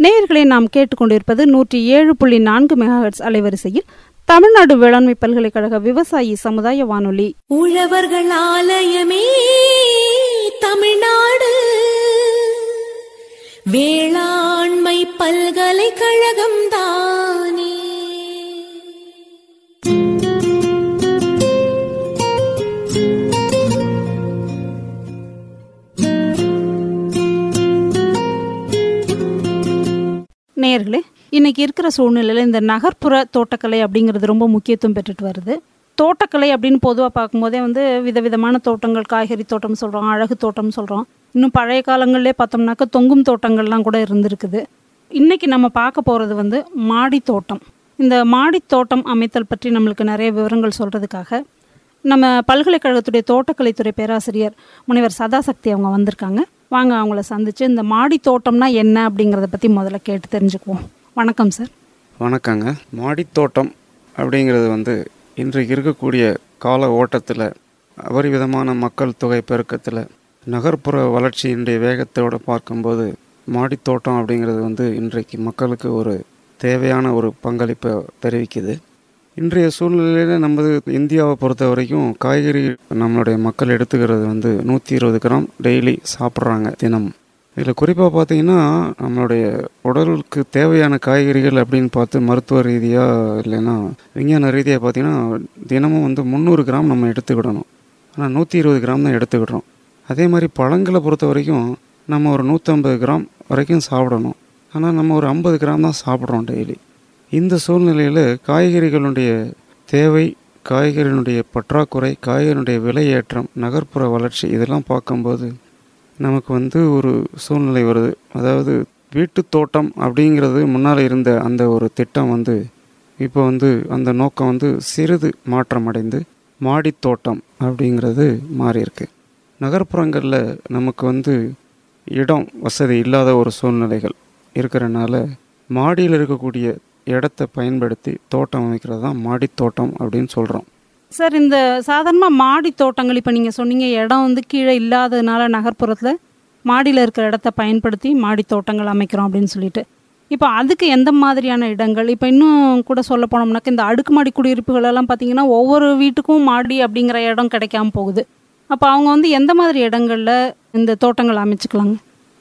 நேயர்களை நாம் கேட்டுக்கொண்டிருப்பது நூற்றி ஏழு புள்ளி நான்கு மெகாஹெட்ஸ் அலைவரிசையில் தமிழ்நாடு வேளாண்மை பல்கலைக்கழக விவசாயி சமுதாய வானொலி உழவர்கள் ஆலயமே தமிழ்நாடு வேளாண்மை பல்கலைக்கழகம் தானே நேயர்களே இன்னைக்கு இருக்கிற சூழ்நிலையில் இந்த நகர்ப்புற தோட்டக்கலை அப்படிங்கிறது ரொம்ப முக்கியத்துவம் பெற்றுட்டு வருது தோட்டக்கலை அப்படின்னு பொதுவாக பார்க்கும்போதே வந்து விதவிதமான தோட்டங்கள் காய்கறி தோட்டம் சொல்கிறோம் அழகு தோட்டம் சொல்கிறோம் இன்னும் பழைய காலங்களிலே பார்த்தோம்னாக்க தொங்கும் தோட்டங்கள்லாம் கூட இருந்திருக்குது இன்னைக்கு நம்ம பார்க்க போகிறது வந்து மாடி தோட்டம் இந்த மாடி தோட்டம் அமைத்தல் பற்றி நம்மளுக்கு நிறைய விவரங்கள் சொல்கிறதுக்காக நம்ம பல்கலைக்கழகத்துடைய தோட்டக்கலைத்துறை பேராசிரியர் முனைவர் சதாசக்தி அவங்க வந்திருக்காங்க வாங்க அவங்கள சந்திச்சு இந்த மாடி தோட்டம்னா என்ன அப்படிங்கிறத பற்றி முதல்ல கேட்டு தெரிஞ்சுக்குவோம் வணக்கம் சார் வணக்கங்க மாடித்தோட்டம் அப்படிங்கிறது வந்து இன்றைக்கு இருக்கக்கூடிய கால ஓட்டத்தில் அபரிவிதமான மக்கள் தொகை பெருக்கத்தில் நகர்ப்புற வளர்ச்சியினுடைய வேகத்தோடு பார்க்கும்போது மாடித்தோட்டம் அப்படிங்கிறது வந்து இன்றைக்கு மக்களுக்கு ஒரு தேவையான ஒரு பங்களிப்பை தெரிவிக்குது இன்றைய சூழ்நிலையில் நமது இந்தியாவை பொறுத்த வரைக்கும் காய்கறி நம்மளுடைய மக்கள் எடுத்துக்கிறது வந்து நூற்றி இருபது கிராம் டெய்லி சாப்பிட்றாங்க தினம் இதில் குறிப்பாக பார்த்தீங்கன்னா நம்மளுடைய உடலுக்கு தேவையான காய்கறிகள் அப்படின்னு பார்த்து மருத்துவ ரீதியாக இல்லைன்னா விஞ்ஞான ரீதியாக பார்த்தீங்கன்னா தினமும் வந்து முந்நூறு கிராம் நம்ம எடுத்துக்கிடணும் ஆனால் நூற்றி இருபது கிராம் தான் எடுத்துக்கிடுறோம் அதே மாதிரி பழங்களை பொறுத்த வரைக்கும் நம்ம ஒரு நூற்றம்பது கிராம் வரைக்கும் சாப்பிடணும் ஆனால் நம்ம ஒரு ஐம்பது கிராம் தான் சாப்பிட்றோம் டெய்லி இந்த சூழ்நிலையில் காய்கறிகளுடைய தேவை காய்கறியினுடைய பற்றாக்குறை காய்கறியினுடைய விலையேற்றம் நகர்ப்புற வளர்ச்சி இதெல்லாம் பார்க்கும்போது நமக்கு வந்து ஒரு சூழ்நிலை வருது அதாவது வீட்டு தோட்டம் அப்படிங்கிறது முன்னால் இருந்த அந்த ஒரு திட்டம் வந்து இப்போ வந்து அந்த நோக்கம் வந்து சிறிது மாற்றமடைந்து மாடித் தோட்டம் அப்படிங்கிறது மாறியிருக்கு நகர்ப்புறங்களில் நமக்கு வந்து இடம் வசதி இல்லாத ஒரு சூழ்நிலைகள் இருக்கிறனால மாடியில் இருக்கக்கூடிய இடத்தை பயன்படுத்தி தோட்டம் அமைக்கிறது தான் மாடித் தோட்டம் அப்படின்னு சொல்கிறோம் சார் இந்த சாதாரணமாக மாடி தோட்டங்கள் இப்போ நீங்கள் சொன்னீங்க இடம் வந்து கீழே இல்லாததுனால நகர்ப்புறத்தில் மாடியில் இருக்கிற இடத்த பயன்படுத்தி மாடி தோட்டங்கள் அமைக்கிறோம் அப்படின்னு சொல்லிட்டு இப்போ அதுக்கு எந்த மாதிரியான இடங்கள் இப்போ இன்னும் கூட சொல்ல போனோம்னாக்க இந்த அடுக்குமாடி குடியிருப்புகள் எல்லாம் பார்த்தீங்கன்னா ஒவ்வொரு வீட்டுக்கும் மாடி அப்படிங்கிற இடம் கிடைக்காம போகுது அப்போ அவங்க வந்து எந்த மாதிரி இடங்களில் இந்த தோட்டங்கள் அமைச்சுக்கலாங்க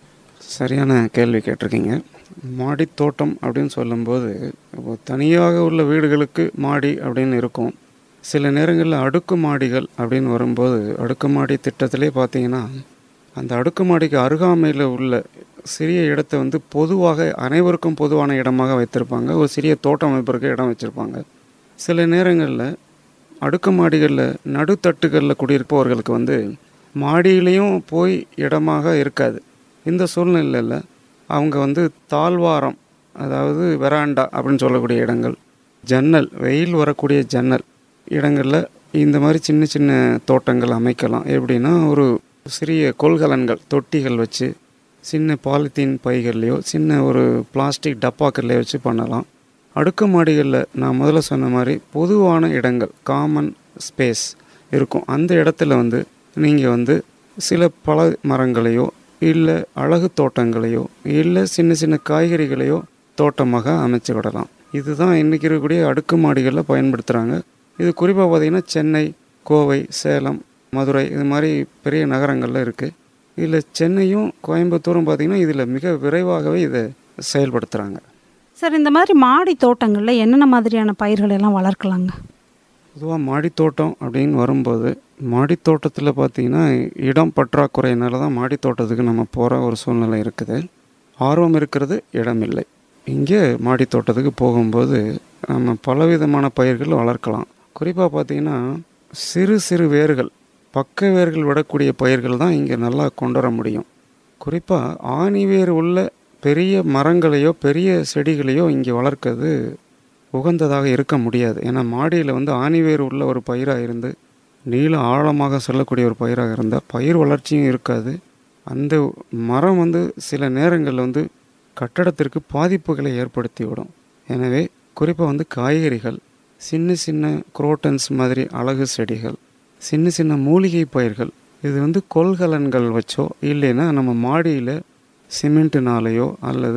சரியான கேள்வி கேட்டிருக்கீங்க மாடி தோட்டம் அப்படின்னு சொல்லும்போது இப்போ தனியாக உள்ள வீடுகளுக்கு மாடி அப்படின்னு இருக்கும் சில நேரங்களில் அடுக்கு மாடிகள் அப்படின்னு வரும்போது அடுக்குமாடி திட்டத்திலே பார்த்தீங்கன்னா அந்த அடுக்குமாடிக்கு அருகாமையில் உள்ள சிறிய இடத்தை வந்து பொதுவாக அனைவருக்கும் பொதுவான இடமாக வைத்திருப்பாங்க ஒரு சிறிய தோட்டம் அமைப்பதற்கு இடம் வச்சுருப்பாங்க சில நேரங்களில் அடுக்குமாடிகளில் நடுத்தட்டுகளில் குடியிருப்பவர்களுக்கு வந்து மாடியிலையும் போய் இடமாக இருக்காது இந்த சூழ்நிலையில் அவங்க வந்து தாழ்வாரம் அதாவது வெராண்டா அப்படின்னு சொல்லக்கூடிய இடங்கள் ஜன்னல் வெயில் வரக்கூடிய ஜன்னல் இடங்களில் இந்த மாதிரி சின்ன சின்ன தோட்டங்கள் அமைக்கலாம் எப்படின்னா ஒரு சிறிய கொள்கலன்கள் தொட்டிகள் வச்சு சின்ன பாலித்தீன் பைகள்லையோ சின்ன ஒரு பிளாஸ்டிக் டப்பாக்கள்லையோ வச்சு பண்ணலாம் அடுக்குமாடிகளில் நான் முதல்ல சொன்ன மாதிரி பொதுவான இடங்கள் காமன் ஸ்பேஸ் இருக்கும் அந்த இடத்துல வந்து நீங்கள் வந்து சில பழ மரங்களையோ இல்லை அழகு தோட்டங்களையோ இல்லை சின்ன சின்ன காய்கறிகளையோ தோட்டமாக அமைச்சு விடலாம் இதுதான் இன்றைக்கி இருக்கக்கூடிய அடுக்குமாடிகளில் பயன்படுத்துகிறாங்க இது குறிப்பாக பார்த்திங்கன்னா சென்னை கோவை சேலம் மதுரை இது மாதிரி பெரிய நகரங்களில் இருக்குது இதில் சென்னையும் கோயம்புத்தூரும் பார்த்திங்கன்னா இதில் மிக விரைவாகவே இதை செயல்படுத்துகிறாங்க சார் இந்த மாதிரி மாடி தோட்டங்களில் என்னென்ன மாதிரியான பயிர்கள் எல்லாம் வளர்க்கலாங்க பொதுவாக மாடித்தோட்டம் அப்படின்னு வரும்போது மாடித்தோட்டத்தில் பார்த்தீங்கன்னா இடம் பற்றாக்குறையினால தான் மாடித்தோட்டத்துக்கு நம்ம போகிற ஒரு சூழ்நிலை இருக்குது ஆர்வம் இருக்கிறது இடம் இல்லை இங்கே மாடித்தோட்டத்துக்கு போகும்போது நம்ம பலவிதமான பயிர்கள் வளர்க்கலாம் குறிப்பாக பார்த்தீங்கன்னா சிறு சிறு வேர்கள் பக்க வேர்கள் விடக்கூடிய பயிர்கள் தான் இங்கே நல்லா கொண்டு வர முடியும் குறிப்பாக ஆணி வேர் உள்ள பெரிய மரங்களையோ பெரிய செடிகளையோ இங்கே வளர்க்கிறது உகந்ததாக இருக்க முடியாது ஏன்னா மாடியில் வந்து ஆணிவேர் உள்ள ஒரு பயிராக இருந்து நீள ஆழமாக செல்லக்கூடிய ஒரு பயிராக இருந்தால் பயிர் வளர்ச்சியும் இருக்காது அந்த மரம் வந்து சில நேரங்களில் வந்து கட்டடத்திற்கு பாதிப்புகளை ஏற்படுத்தி விடும் எனவே குறிப்பாக வந்து காய்கறிகள் சின்ன சின்ன குரோட்டன்ஸ் மாதிரி அழகு செடிகள் சின்ன சின்ன மூலிகை பயிர்கள் இது வந்து கொள்கலன்கள் வச்சோ இல்லைன்னா நம்ம மாடியில் சிமெண்ட்டுனாலேயோ அல்லது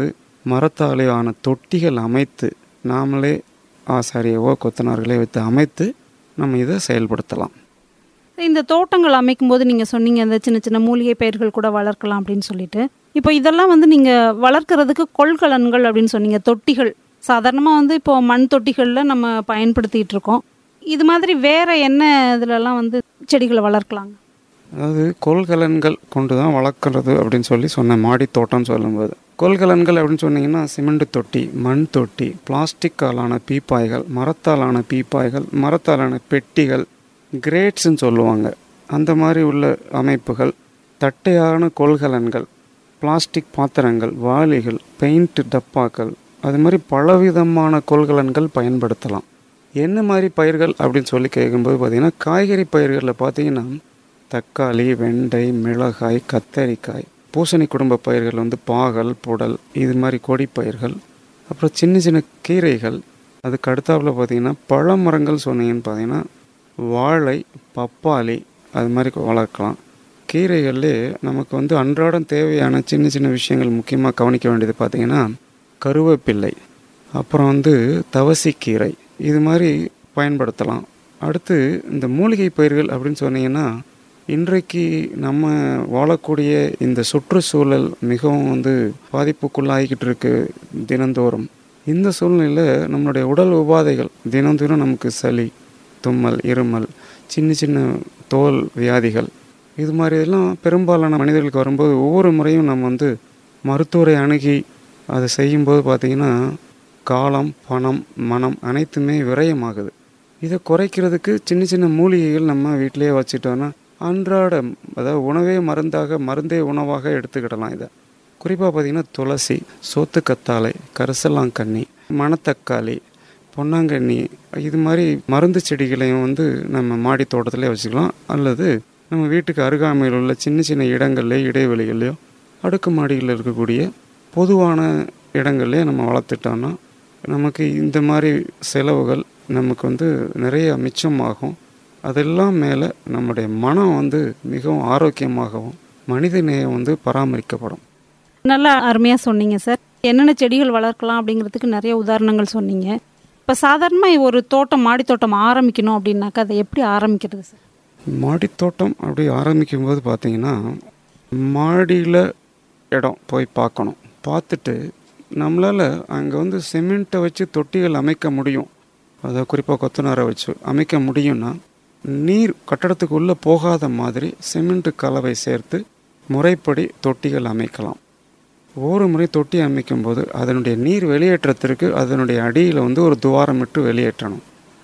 மரத்தாலே ஆன தொட்டிகள் அமைத்து நாமளே ஆசாரியவோ கொத்தனார்களே வைத்து அமைத்து நம்ம இதை செயல்படுத்தலாம் இந்த தோட்டங்கள் அமைக்கும்போது நீங்கள் சொன்னீங்க அந்த சின்ன சின்ன மூலிகை பயிர்கள் கூட வளர்க்கலாம் அப்படின்னு சொல்லிட்டு இப்போ இதெல்லாம் வந்து நீங்கள் வளர்க்கறதுக்கு கொள்கலன்கள் அப்படின்னு சொன்னீங்க தொட்டிகள் சாதாரணமாக வந்து இப்போ மண் தொட்டிகளில் நம்ம பயன்படுத்திகிட்டு இருக்கோம் இது மாதிரி வேற என்ன இதுலலாம் வந்து செடிகளை வளர்க்கலாங்க அதாவது கொள்கலன்கள் கொண்டு தான் வளர்க்குறது அப்படின்னு சொல்லி சொன்னேன் மாடி தோட்டம்னு சொல்லும்போது கொள்கலன்கள் அப்படின்னு சொன்னீங்கன்னா சிமெண்ட் தொட்டி மண் தொட்டி பிளாஸ்டிக்காலான பீப்பாய்கள் மரத்தாலான பீப்பாய்கள் மரத்தாலான பெட்டிகள் கிரேட்ஸ்ன்னு சொல்லுவாங்க அந்த மாதிரி உள்ள அமைப்புகள் தட்டையான கொள்கலன்கள் பிளாஸ்டிக் பாத்திரங்கள் வாளிகள் பெயிண்ட் டப்பாக்கள் அது மாதிரி பலவிதமான கொள்கலன்கள் பயன்படுத்தலாம் என்ன மாதிரி பயிர்கள் அப்படின்னு சொல்லி கேட்கும்போது பார்த்தீங்கன்னா காய்கறி பயிர்களில் பார்த்தீங்கன்னா தக்காளி வெண்டை மிளகாய் கத்தரிக்காய் பூசணி குடும்ப பயிர்கள் வந்து பாகல் புடல் இது மாதிரி கொடி பயிர்கள் அப்புறம் சின்ன சின்ன கீரைகள் அதுக்கு அடுத்தாப்புல பார்த்தீங்கன்னா பழமரங்கள் சொன்னீங்கன்னு பார்த்தீங்கன்னா வாழை பப்பாளி அது மாதிரி வளர்க்கலாம் கீரைகள்லே நமக்கு வந்து அன்றாடம் தேவையான சின்ன சின்ன விஷயங்கள் முக்கியமாக கவனிக்க வேண்டியது பார்த்தீங்கன்னா கருவேப்பிள்ளை அப்புறம் வந்து தவசிக்கீரை இது மாதிரி பயன்படுத்தலாம் அடுத்து இந்த மூலிகை பயிர்கள் அப்படின்னு சொன்னீங்கன்னா இன்றைக்கு நம்ம வாழக்கூடிய இந்த சுற்றுச்சூழல் மிகவும் வந்து பாதிப்புக்குள்ளாகிக்கிட்டு இருக்கு தினந்தோறும் இந்த சூழ்நிலையில் நம்மளுடைய உடல் உபாதைகள் தினம் தினம் நமக்கு சளி தும்மல் இருமல் சின்ன சின்ன தோல் வியாதிகள் இது மாதிரி எல்லாம் பெரும்பாலான மனிதர்களுக்கு வரும்போது ஒவ்வொரு முறையும் நம்ம வந்து மருத்துவரை அணுகி அதை செய்யும்போது பார்த்திங்கன்னா காலம் பணம் மனம் அனைத்துமே விரயமாகுது இதை குறைக்கிறதுக்கு சின்ன சின்ன மூலிகைகள் நம்ம வீட்டிலேயே வச்சுட்டோன்னா அன்றாட அதாவது உணவே மருந்தாக மருந்தே உணவாக எடுத்துக்கிடலாம் இதை குறிப்பாக பார்த்திங்கன்னா துளசி சோத்துக்கத்தாழை கரிசலாங்கண்ணி மணத்தக்காளி பொன்னாங்கண்ணி இது மாதிரி மருந்து செடிகளையும் வந்து நம்ம மாடி தோட்டத்திலே வச்சுக்கலாம் அல்லது நம்ம வீட்டுக்கு அருகாமையில் உள்ள சின்ன சின்ன இடங்கள்லையோ இடைவெளிகள்லையோ அடுக்கு மாடிகளில் இருக்கக்கூடிய பொதுவான இடங்கள்லேயே நம்ம வளர்த்துட்டோன்னா நமக்கு இந்த மாதிரி செலவுகள் நமக்கு வந்து நிறைய மிச்சமாகும் அதெல்லாம் மேலே நம்முடைய மனம் வந்து மிகவும் ஆரோக்கியமாகவும் மனித நேயம் வந்து பராமரிக்கப்படும் நல்லா அருமையாக சொன்னீங்க சார் என்னென்ன செடிகள் வளர்க்கலாம் அப்படிங்கிறதுக்கு நிறைய உதாரணங்கள் சொன்னீங்க இப்போ சாதாரணமாக ஒரு தோட்டம் மாடி தோட்டம் ஆரம்பிக்கணும் அப்படின்னாக்கா அதை எப்படி ஆரம்பிக்கிறது சார் மாடித்தோட்டம் அப்படி ஆரம்பிக்கும் போது பார்த்தீங்கன்னா மாடியில் இடம் போய் பார்க்கணும் பார்த்துட்டு நம்மளால் அங்கே வந்து சிமெண்ட்டை வச்சு தொட்டிகள் அமைக்க முடியும் அதை குறிப்பாக கொத்தனாரை வச்சு அமைக்க முடியும்னா நீர் கட்டடத்துக்கு உள்ளே போகாத மாதிரி சிமெண்ட் கலவை சேர்த்து முறைப்படி தொட்டிகள் அமைக்கலாம் ஒவ்வொரு முறை தொட்டி அமைக்கும்போது அதனுடைய நீர் வெளியேற்றத்திற்கு அதனுடைய அடியில் வந்து ஒரு துவாரமிட்டு வெளியேற்றணும்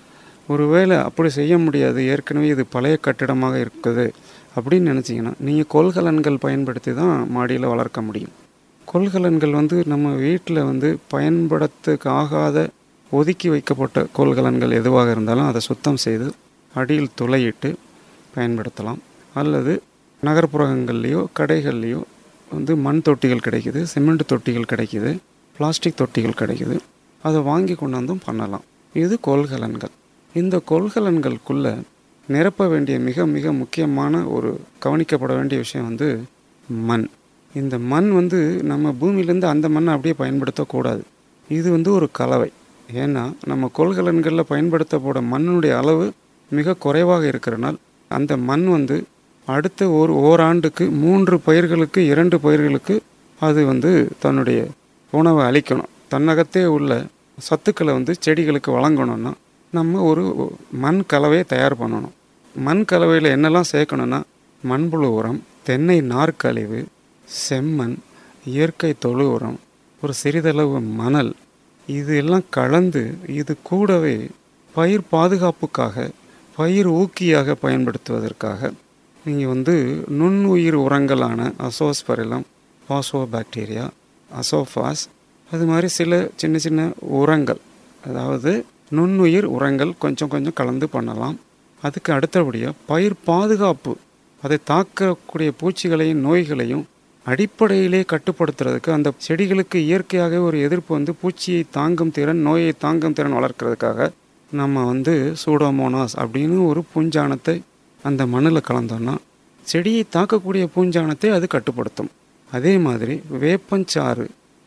ஒருவேளை அப்படி செய்ய முடியாது ஏற்கனவே இது பழைய கட்டிடமாக இருக்குது அப்படின்னு நினச்சிங்கன்னா நீங்கள் கொள்கலன்கள் பயன்படுத்தி தான் மாடியில் வளர்க்க முடியும் கொள்கலன்கள் வந்து நம்ம வீட்டில் வந்து பயன்படுத்துக்கு ஆகாத ஒதுக்கி வைக்கப்பட்ட கொள்கலன்கள் எதுவாக இருந்தாலும் அதை சுத்தம் செய்து அடியில் துளையிட்டு பயன்படுத்தலாம் அல்லது நகர்ப்புறங்கள்லேயோ கடைகள்லேயோ வந்து மண் தொட்டிகள் கிடைக்குது சிமெண்ட் தொட்டிகள் கிடைக்குது பிளாஸ்டிக் தொட்டிகள் கிடைக்குது அதை வாங்கி கொண்டு வந்தும் பண்ணலாம் இது கொள்கலன்கள் இந்த கொள்கலன்களுக்குள்ள நிரப்ப வேண்டிய மிக மிக முக்கியமான ஒரு கவனிக்கப்பட வேண்டிய விஷயம் வந்து மண் இந்த மண் வந்து நம்ம பூமியிலேருந்து அந்த மண்ணை அப்படியே பயன்படுத்தக்கூடாது இது வந்து ஒரு கலவை ஏன்னா நம்ம கொள்கலன்களில் பயன்படுத்தப்பட மண்ணுடைய அளவு மிக குறைவாக இருக்கிறனால் அந்த மண் வந்து அடுத்த ஒரு ஓராண்டுக்கு மூன்று பயிர்களுக்கு இரண்டு பயிர்களுக்கு அது வந்து தன்னுடைய உணவை அளிக்கணும் தன்னகத்தே உள்ள சத்துக்களை வந்து செடிகளுக்கு வழங்கணும்னா நம்ம ஒரு மண் கலவையை தயார் பண்ணணும் மண் கலவையில் என்னெல்லாம் சேர்க்கணும்னா மண்புழு உரம் தென்னை நார்க்கழிவு செம்மண் இயற்கை தொழு உரம் ஒரு சிறிதளவு மணல் இது எல்லாம் கலந்து இது கூடவே பயிர் பாதுகாப்புக்காக பயிர் ஊக்கியாக பயன்படுத்துவதற்காக நீங்கள் வந்து நுண்ணுயிர் உரங்களான அசோஸ்பரிலம் பாசோ பாக்டீரியா அசோஃபாஸ் அது மாதிரி சில சின்ன சின்ன உரங்கள் அதாவது நுண்ணுயிர் உரங்கள் கொஞ்சம் கொஞ்சம் கலந்து பண்ணலாம் அதுக்கு அடுத்தபடியாக பயிர் பாதுகாப்பு அதை தாக்கக்கூடிய பூச்சிகளையும் நோய்களையும் அடிப்படையிலே கட்டுப்படுத்துறதுக்கு அந்த செடிகளுக்கு இயற்கையாக ஒரு எதிர்ப்பு வந்து பூச்சியை தாங்கும் திறன் நோயை தாங்கும் திறன் வளர்க்கறதுக்காக நம்ம வந்து சூடோமோனாஸ் அப்படின்னு ஒரு பூஞ்சானத்தை அந்த மண்ணில் கலந்தோம்னா செடியை தாக்கக்கூடிய பூஞ்சானத்தை அது கட்டுப்படுத்தும் அதே மாதிரி வேப்பஞ்சாறு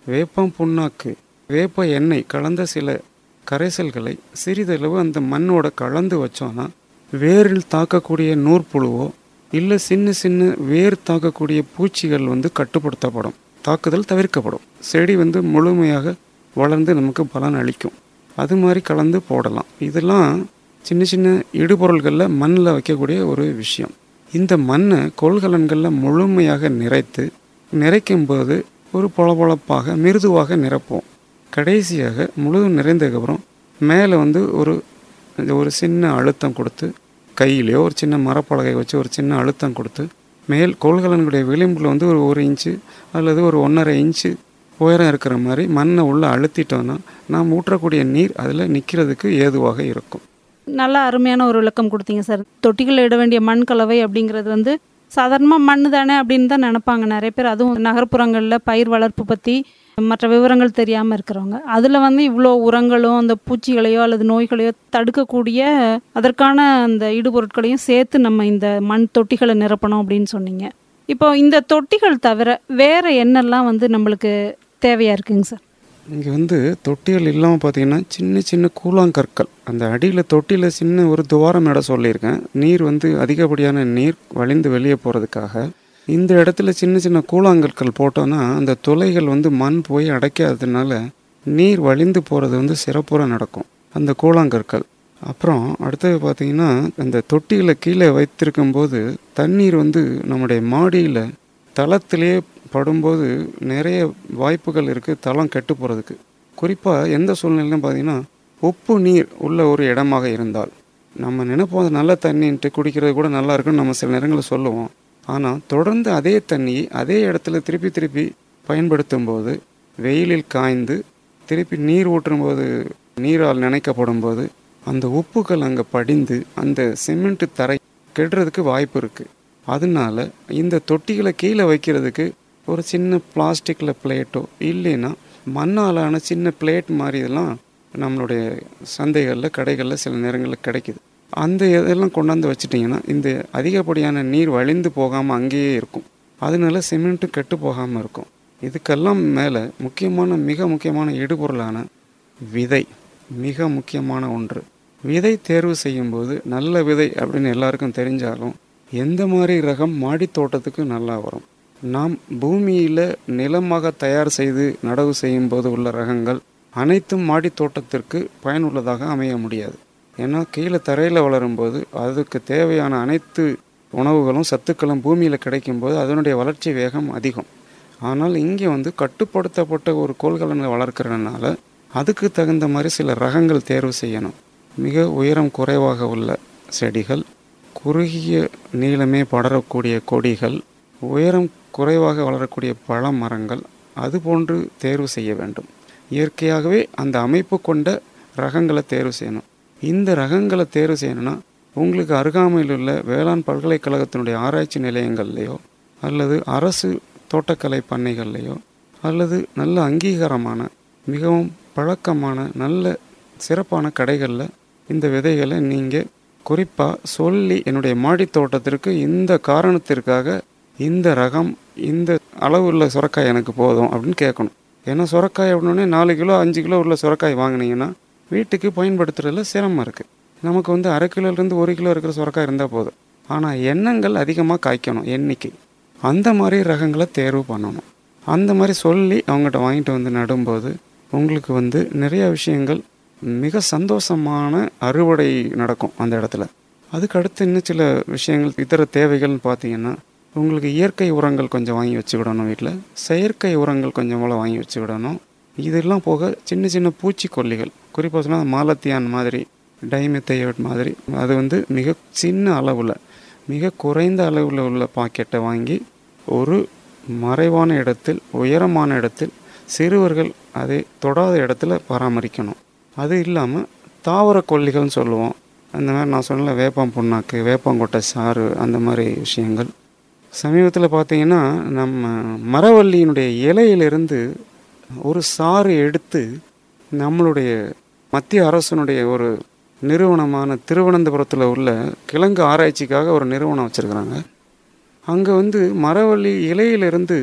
வேப்பம் புண்ணாக்கு வேப்ப எண்ணெய் கலந்த சில கரைசல்களை சிறிதளவு அந்த மண்ணோட கலந்து வச்சோன்னா வேரில் தாக்கக்கூடிய நூற்புழுவோ இல்லை சின்ன சின்ன வேர் தாக்கக்கூடிய பூச்சிகள் வந்து கட்டுப்படுத்தப்படும் தாக்குதல் தவிர்க்கப்படும் செடி வந்து முழுமையாக வளர்ந்து நமக்கு பலன் அளிக்கும் அது மாதிரி கலந்து போடலாம் இதெல்லாம் சின்ன சின்ன இடுபொருள்களில் மண்ணில் வைக்கக்கூடிய ஒரு விஷயம் இந்த மண்ணை கொள்கலன்களில் முழுமையாக நிறைத்து நிறைக்கும் போது ஒரு பொளபொளப்பாக மிருதுவாக நிரப்போம் கடைசியாக முழுதும் நிறைந்ததுக்கப்புறம் மேலே வந்து ஒரு ஒரு சின்ன அழுத்தம் கொடுத்து கையிலையோ ஒரு சின்ன மரப்பலகை வச்சு ஒரு சின்ன அழுத்தம் கொடுத்து மேல் கொள்கலன்களுடைய விளிம்பில் வந்து ஒரு ஒரு இன்ச்சு அல்லது ஒரு ஒன்றரை இன்ச்சு உயரம் இருக்கிற மாதிரி மண்ணை உள்ளே அழுத்திட்டோன்னா நாம் ஊற்றக்கூடிய நீர் அதில் நிற்கிறதுக்கு ஏதுவாக இருக்கும் நல்லா அருமையான ஒரு விளக்கம் கொடுத்தீங்க சார் தொட்டிகளில் இட வேண்டிய மண் கலவை அப்படிங்கிறது வந்து சாதாரணமாக மண் தானே அப்படின்னு தான் நினைப்பாங்க நிறைய பேர் அதுவும் நகர்ப்புறங்களில் பயிர் வளர்ப்பு பற்றி மற்ற விவரங்கள் தெரியாமல் இருக்கிறவங்க அதில் வந்து இவ்வளோ உரங்களும் அந்த பூச்சிகளையோ அல்லது நோய்களையோ தடுக்கக்கூடிய அதற்கான அந்த இடுபொருட்களையும் சேர்த்து நம்ம இந்த மண் தொட்டிகளை நிரப்பணும் அப்படின்னு சொன்னீங்க இப்போ இந்த தொட்டிகள் தவிர வேற என்னெல்லாம் வந்து நம்மளுக்கு தேவையாக இருக்குங்க சார் இங்கே வந்து தொட்டிகள் இல்லாமல் பார்த்தீங்கன்னா சின்ன சின்ன கூழாங்கற்கள் அந்த அடியில் தொட்டியில் சின்ன ஒரு துவாரம் இட சொல்லியிருக்கேன் நீர் வந்து அதிகப்படியான நீர் வழிந்து வெளியே போகிறதுக்காக இந்த இடத்துல சின்ன சின்ன கூழாங்கற்கள் போட்டோன்னா அந்த துளைகள் வந்து மண் போய் அடைக்காததுனால நீர் வழிந்து போகிறது வந்து சிறப்புற நடக்கும் அந்த கூழாங்கற்கள் அப்புறம் அடுத்தது பார்த்தீங்கன்னா அந்த தொட்டிகளை கீழே வைத்திருக்கும் போது தண்ணீர் வந்து நம்முடைய மாடியில் தளத்திலேயே படும்போது நிறைய வாய்ப்புகள் இருக்குது தளம் கெட்டு போகிறதுக்கு குறிப்பாக எந்த சூழ்நிலையிலும் பார்த்தீங்கன்னா உப்பு நீர் உள்ள ஒரு இடமாக இருந்தால் நம்ம நினைப்போம் அது நல்ல தண்ணின்ட்டு குடிக்கிறது கூட நல்லா இருக்குன்னு நம்ம சில நேரங்களில் சொல்லுவோம் ஆனால் தொடர்ந்து அதே தண்ணியை அதே இடத்துல திருப்பி திருப்பி பயன்படுத்தும் போது வெயிலில் காய்ந்து திருப்பி நீர் ஊற்றும்போது நீரால் நினைக்கப்படும் போது அந்த உப்புகள் அங்கே படிந்து அந்த சிமெண்ட் தரை கெடுறதுக்கு வாய்ப்பு இருக்குது அதனால இந்த தொட்டிகளை கீழே வைக்கிறதுக்கு ஒரு சின்ன பிளாஸ்டிக்கில் பிளேட்டோ இல்லைன்னா மண்ணாலான சின்ன பிளேட் மாதிரி இதெல்லாம் நம்மளுடைய சந்தைகளில் கடைகளில் சில நேரங்களில் கிடைக்குது அந்த இதெல்லாம் கொண்டாந்து வச்சிட்டிங்கன்னா இந்த அதிகப்படியான நீர் வழிந்து போகாமல் அங்கேயே இருக்கும் அதனால சிமெண்ட்டும் கெட்டு போகாமல் இருக்கும் இதுக்கெல்லாம் மேலே முக்கியமான மிக முக்கியமான இடுபொருளான விதை மிக முக்கியமான ஒன்று விதை தேர்வு செய்யும்போது நல்ல விதை அப்படின்னு எல்லாருக்கும் தெரிஞ்சாலும் எந்த மாதிரி ரகம் மாடி தோட்டத்துக்கு நல்லா வரும் நாம் பூமியில் நிலமாக தயார் செய்து நடவு செய்யும் போது உள்ள ரகங்கள் அனைத்தும் மாடி தோட்டத்திற்கு பயனுள்ளதாக அமைய முடியாது ஏன்னா கீழே தரையில் வளரும்போது அதுக்கு தேவையான அனைத்து உணவுகளும் சத்துக்களும் பூமியில் கிடைக்கும்போது அதனுடைய வளர்ச்சி வேகம் அதிகம் ஆனால் இங்கே வந்து கட்டுப்படுத்தப்பட்ட ஒரு கோள்கலனை வளர்க்கறதுனால அதுக்கு தகுந்த மாதிரி சில ரகங்கள் தேர்வு செய்யணும் மிக உயரம் குறைவாக உள்ள செடிகள் குறுகிய நீளமே படரக்கூடிய கொடிகள் உயரம் குறைவாக வளரக்கூடிய பழ மரங்கள் அதுபோன்று தேர்வு செய்ய வேண்டும் இயற்கையாகவே அந்த அமைப்பு கொண்ட ரகங்களை தேர்வு செய்யணும் இந்த ரகங்களை தேர்வு செய்யணும்னா உங்களுக்கு அருகாமையில் உள்ள வேளாண் பல்கலைக்கழகத்தினுடைய ஆராய்ச்சி நிலையங்கள்லையோ அல்லது அரசு தோட்டக்கலை பண்ணைகள்லையோ அல்லது நல்ல அங்கீகாரமான மிகவும் பழக்கமான நல்ல சிறப்பான கடைகளில் இந்த விதைகளை நீங்கள் குறிப்பாக சொல்லி என்னுடைய மாடி தோட்டத்திற்கு இந்த காரணத்திற்காக இந்த ரகம் இந்த அளவு உள்ள சுரக்காய் எனக்கு போதும் அப்படின்னு கேட்கணும் ஏன்னா சுரக்காய் அப்படின்னே நாலு கிலோ அஞ்சு கிலோ உள்ள சுரக்காய் வாங்கினீங்கன்னா வீட்டுக்கு பயன்படுத்துறதுல சிரமம் இருக்குது நமக்கு வந்து அரை கிலோலேருந்து ஒரு கிலோ இருக்கிற சுரக்காய் இருந்தால் போதும் ஆனால் எண்ணங்கள் அதிகமாக காய்க்கணும் எண்ணிக்கை அந்த மாதிரி ரகங்களை தேர்வு பண்ணணும் அந்த மாதிரி சொல்லி அவங்ககிட்ட வாங்கிட்டு வந்து நடும்போது உங்களுக்கு வந்து நிறைய விஷயங்கள் மிக சந்தோஷமான அறுவடை நடக்கும் அந்த இடத்துல அதுக்கு அடுத்து இன்னும் சில விஷயங்கள் இதர தேவைகள்னு பார்த்தீங்கன்னா உங்களுக்கு இயற்கை உரங்கள் கொஞ்சம் வாங்கி வச்சுக்கிடணும் வீட்டில் செயற்கை உரங்கள் கொஞ்சம் போல் வாங்கி வச்சுக்கிடணும் இதெல்லாம் போக சின்ன சின்ன பூச்சிக்கொல்லிகள் குறிப்பாக சொன்னால் மாலத்தியான் மாதிரி டைமெத்தையோட் மாதிரி அது வந்து மிக சின்ன அளவில் மிக குறைந்த அளவில் உள்ள பாக்கெட்டை வாங்கி ஒரு மறைவான இடத்தில் உயரமான இடத்தில் சிறுவர்கள் அதை தொடாத இடத்துல பராமரிக்கணும் அது இல்லாமல் தாவர கொல்லிகள்னு சொல்லுவோம் அந்த மாதிரி நான் சொன்னல வேப்பம் புண்ணாக்கு வேப்பங்கொட்டை சாறு அந்த மாதிரி விஷயங்கள் சமீபத்தில் பார்த்தீங்கன்னா நம்ம மரவள்ளியினுடைய இலையிலிருந்து ஒரு சாறு எடுத்து நம்மளுடைய மத்திய அரசனுடைய ஒரு நிறுவனமான திருவனந்தபுரத்தில் உள்ள கிழங்கு ஆராய்ச்சிக்காக ஒரு நிறுவனம் வச்சுருக்குறாங்க அங்கே வந்து மரவள்ளி இலையிலிருந்து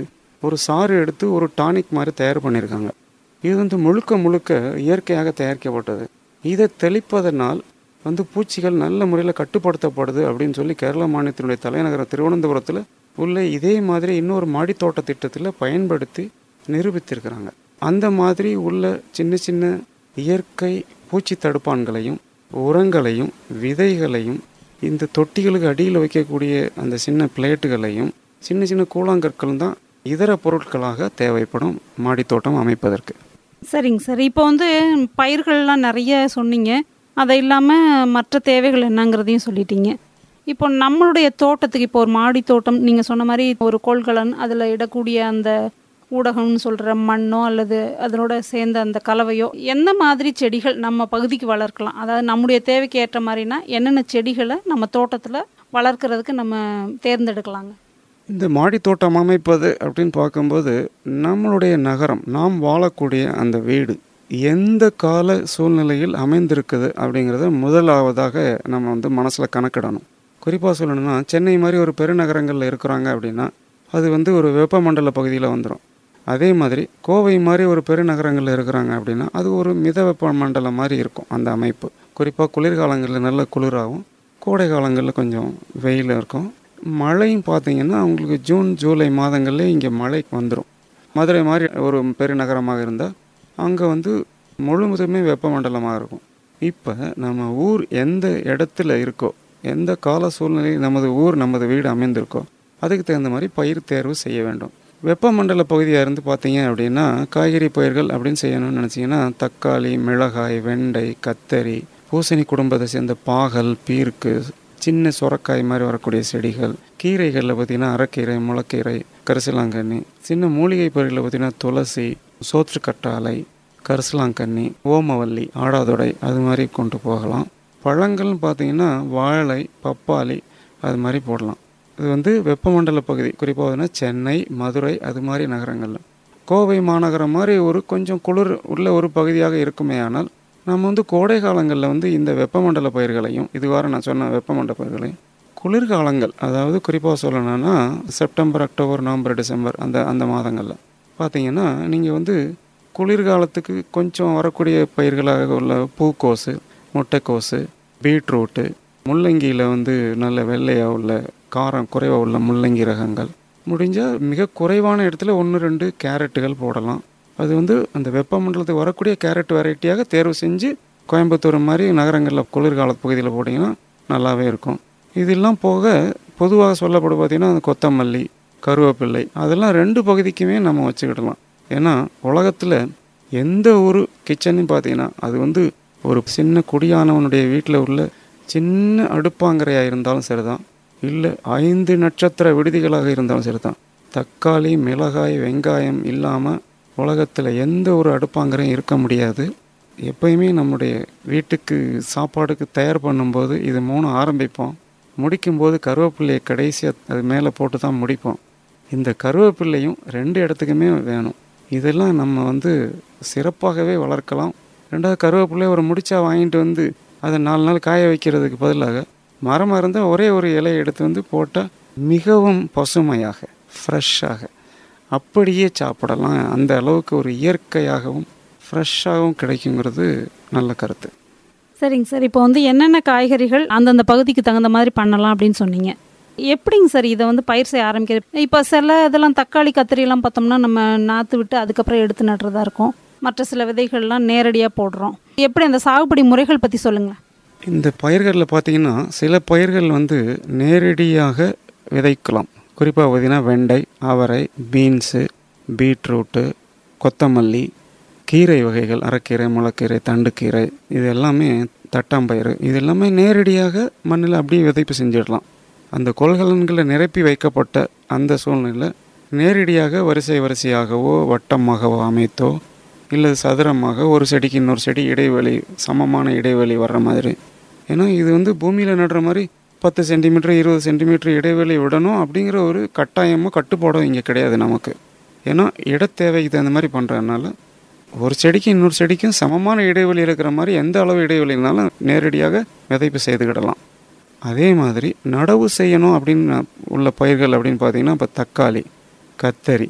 ஒரு சாறு எடுத்து ஒரு டானிக் மாதிரி தயார் பண்ணியிருக்காங்க இது வந்து முழுக்க முழுக்க இயற்கையாக தயாரிக்கப்பட்டது இதை தெளிப்பதனால் வந்து பூச்சிகள் நல்ல முறையில் கட்டுப்படுத்தப்படுது அப்படின்னு சொல்லி கேரள மாநிலத்தினுடைய தலைநகரம் திருவனந்தபுரத்தில் உள்ள இதே மாதிரி இன்னொரு மாடித்தோட்ட திட்டத்தில் பயன்படுத்தி நிரூபித்திருக்கிறாங்க அந்த மாதிரி உள்ள சின்ன சின்ன இயற்கை பூச்சி தடுப்பான்களையும் உரங்களையும் விதைகளையும் இந்த தொட்டிகளுக்கு அடியில் வைக்கக்கூடிய அந்த சின்ன பிளேட்டுகளையும் சின்ன சின்ன கூழாங்கற்களும் தான் இதர பொருட்களாக தேவைப்படும் மாடித்தோட்டம் அமைப்பதற்கு சரிங்க சார் இப்போ வந்து பயிர்கள்லாம் நிறைய சொன்னீங்க அதை இல்லாமல் மற்ற தேவைகள் என்னங்கிறதையும் சொல்லிட்டீங்க இப்போ நம்மளுடைய தோட்டத்துக்கு இப்போ ஒரு மாடி தோட்டம் நீங்கள் சொன்ன மாதிரி ஒரு கோள்கலன் அதில் இடக்கூடிய அந்த ஊடகம்னு சொல்கிற மண்ணோ அல்லது அதனோட சேர்ந்த அந்த கலவையோ எந்த மாதிரி செடிகள் நம்ம பகுதிக்கு வளர்க்கலாம் அதாவது நம்முடைய தேவைக்கு ஏற்ற மாதிரினா என்னென்ன செடிகளை நம்ம தோட்டத்தில் வளர்க்குறதுக்கு நம்ம தேர்ந்தெடுக்கலாங்க இந்த மாடித்தோட்டம் அமைப்பது அப்படின்னு பார்க்கும்போது நம்மளுடைய நகரம் நாம் வாழக்கூடிய அந்த வீடு எந்த கால சூழ்நிலையில் அமைந்திருக்குது அப்படிங்கிறத முதலாவதாக நம்ம வந்து மனசில் கணக்கிடணும் குறிப்பாக சொல்லணும்னா சென்னை மாதிரி ஒரு பெருநகரங்களில் இருக்கிறாங்க அப்படின்னா அது வந்து ஒரு வெப்பமண்டல பகுதியில் வந்துடும் அதே மாதிரி கோவை மாதிரி ஒரு பெருநகரங்களில் இருக்கிறாங்க அப்படின்னா அது ஒரு மித வெப்பமண்டலம் மாதிரி இருக்கும் அந்த அமைப்பு குறிப்பாக குளிர்காலங்களில் நல்ல குளிராகவும் கோடை காலங்களில் கொஞ்சம் வெயில் இருக்கும் மழையும் பார்த்தீங்கன்னா உங்களுக்கு ஜூன் ஜூலை மாதங்கள்லேயே இங்கே மழை வந்துடும் மதுரை மாதிரி ஒரு பெருநகரமாக இருந்தால் அங்கே வந்து முழுவதுமே வெப்பமண்டலமாக இருக்கும் இப்போ நம்ம ஊர் எந்த இடத்துல இருக்கோ எந்த கால சூழ்நிலையில் நமது ஊர் நமது வீடு அமைந்திருக்கோ அதுக்கு தகுந்த மாதிரி பயிர் தேர்வு செய்ய வேண்டும் வெப்பமண்டல பகுதியாக இருந்து பார்த்தீங்க அப்படின்னா காய்கறி பயிர்கள் அப்படின்னு செய்யணும்னு நினச்சிங்கன்னா தக்காளி மிளகாய் வெண்டை கத்தரி பூசணி குடும்பத்தை சேர்ந்த பாகல் பீர்க்கு சின்ன சுரக்காய் மாதிரி வரக்கூடிய செடிகள் கீரைகளில் பார்த்தீங்கன்னா அரைக்கீரை முளைக்கீரை கரிசலாங்கண்ணி சின்ன மூலிகை பயிர்களில் பார்த்தீங்கன்னா துளசி சோற்றுக்கற்றாழை கரிசலாங்கண்ணி ஓமவல்லி ஆடாதொடை அது மாதிரி கொண்டு போகலாம் பழங்கள்னு பார்த்தீங்கன்னா வாழை பப்பாளி அது மாதிரி போடலாம் இது வந்து வெப்பமண்டல பகுதி குறிப்பாக பார்த்தீங்கன்னா சென்னை மதுரை அது மாதிரி நகரங்களில் கோவை மாநகரம் மாதிரி ஒரு கொஞ்சம் குளிர் உள்ள ஒரு பகுதியாக இருக்குமே ஆனால் நம்ம வந்து கோடை காலங்களில் வந்து இந்த வெப்பமண்டல பயிர்களையும் இதுவார நான் சொன்ன வெப்பமண்டல பயிர்களையும் குளிர்காலங்கள் அதாவது குறிப்பாக சொல்லணும்னா செப்டம்பர் அக்டோபர் நவம்பர் டிசம்பர் அந்த அந்த மாதங்களில் பார்த்தீங்கன்னா நீங்கள் வந்து குளிர்காலத்துக்கு கொஞ்சம் வரக்கூடிய பயிர்களாக உள்ள பூக்கோசு முட்டைக்கோசு பீட்ரூட்டு முள்ளங்கியில் வந்து நல்ல வெள்ளையாக உள்ள காரம் குறைவாக உள்ள முள்ளங்கி ரகங்கள் முடிஞ்சால் மிக குறைவான இடத்துல ஒன்று ரெண்டு கேரட்டுகள் போடலாம் அது வந்து அந்த வெப்பமண்டலத்துக்கு வரக்கூடிய கேரட் வெரைட்டியாக தேர்வு செஞ்சு கோயம்புத்தூர் மாதிரி நகரங்களில் குளிர்கால பகுதியில் போட்டிங்கன்னா நல்லாவே இருக்கும் இதெல்லாம் போக பொதுவாக சொல்லப்படும் பார்த்திங்கன்னா அந்த கொத்தமல்லி கருவேப்பிள்ளை அதெல்லாம் ரெண்டு பகுதிக்குமே நம்ம வச்சுக்கிடலாம் ஏன்னா உலகத்தில் எந்த ஒரு கிச்சனையும் பார்த்தீங்கன்னா அது வந்து ஒரு சின்ன குடியானவனுடைய வீட்டில் உள்ள சின்ன அடுப்பாங்கரையாக இருந்தாலும் சரிதான் இல்லை ஐந்து நட்சத்திர விடுதிகளாக இருந்தாலும் சரிதான் தக்காளி மிளகாய் வெங்காயம் இல்லாமல் உலகத்தில் எந்த ஒரு அடுப்பாங்கரையும் இருக்க முடியாது எப்பயுமே நம்முடைய வீட்டுக்கு சாப்பாடுக்கு தயார் பண்ணும்போது இது மூணு ஆரம்பிப்போம் முடிக்கும்போது கருவேப்பிள்ளையை கடைசியாக அது மேலே போட்டு தான் முடிப்போம் இந்த கருவேப்பிள்ளையும் ரெண்டு இடத்துக்குமே வேணும் இதெல்லாம் நம்ம வந்து சிறப்பாகவே வளர்க்கலாம் ரெண்டாவது கருவேப்பிள்ளையை ஒரு முடிச்சா வாங்கிட்டு வந்து அதை நாலு நாள் காய வைக்கிறதுக்கு பதிலாக மரமாக இருந்தால் ஒரே ஒரு இலையை எடுத்து வந்து போட்டால் மிகவும் பசுமையாக ஃப்ரெஷ்ஷாக அப்படியே சாப்பிடலாம் அந்த அளவுக்கு ஒரு இயற்கையாகவும் ஃப்ரெஷ்ஷாகவும் கிடைக்குங்கிறது நல்ல கருத்து சரிங்க சார் இப்போ வந்து என்னென்ன காய்கறிகள் அந்தந்த பகுதிக்கு தகுந்த மாதிரி பண்ணலாம் அப்படின்னு சொன்னீங்க எப்படிங்க சார் இதை வந்து பயிர் செய்ய ஆரம்பிக்கிறது இப்போ சில இதெல்லாம் தக்காளி கத்திரிலாம் பார்த்தோம்னா நம்ம நாற்று விட்டு அதுக்கப்புறம் எடுத்து நடுறதா இருக்கும் மற்ற சில விதைகள்லாம் நேரடியாக போடுறோம் எப்படி அந்த சாகுபடி முறைகள் பற்றி சொல்லுங்கள் இந்த பயிர்களில் பார்த்தீங்கன்னா சில பயிர்கள் வந்து நேரடியாக விதைக்கலாம் குறிப்பாக பார்த்தீங்கன்னா வெண்டை அவரை பீன்ஸு பீட்ரூட்டு கொத்தமல்லி கீரை வகைகள் அரைக்கீரை முளைக்கீரை தண்டுக்கீரை இது எல்லாமே தட்டாம்பயிறு இது எல்லாமே நேரடியாக மண்ணில் அப்படியே விதைப்பு செஞ்சிடலாம் அந்த கொள்கலன்களை நிரப்பி வைக்கப்பட்ட அந்த சூழ்நிலை நேரடியாக வரிசை வரிசையாகவோ வட்டமாகவோ அமைத்தோ இல்லை சதுரமாக ஒரு செடிக்கு இன்னொரு செடி இடைவெளி சமமான இடைவெளி வர்ற மாதிரி ஏன்னா இது வந்து பூமியில் நடுற மாதிரி பத்து சென்டிமீட்டர் இருபது சென்டிமீட்டர் இடைவெளி விடணும் அப்படிங்கிற ஒரு கட்டாயமோ கட்டுப்பாடும் இங்கே கிடையாது நமக்கு ஏன்னா இடத்தேவைக்கு தகுந்த மாதிரி பண்ணுறதுனால ஒரு செடிக்கு இன்னொரு செடிக்கும் சமமான இடைவெளி இருக்கிற மாதிரி எந்த அளவு இடைவெளி இருந்தாலும் நேரடியாக விதைப்பு செய்துக்கிடலாம் அதே மாதிரி நடவு செய்யணும் அப்படின்னு உள்ள பயிர்கள் அப்படின்னு பார்த்தீங்கன்னா இப்போ தக்காளி கத்தரி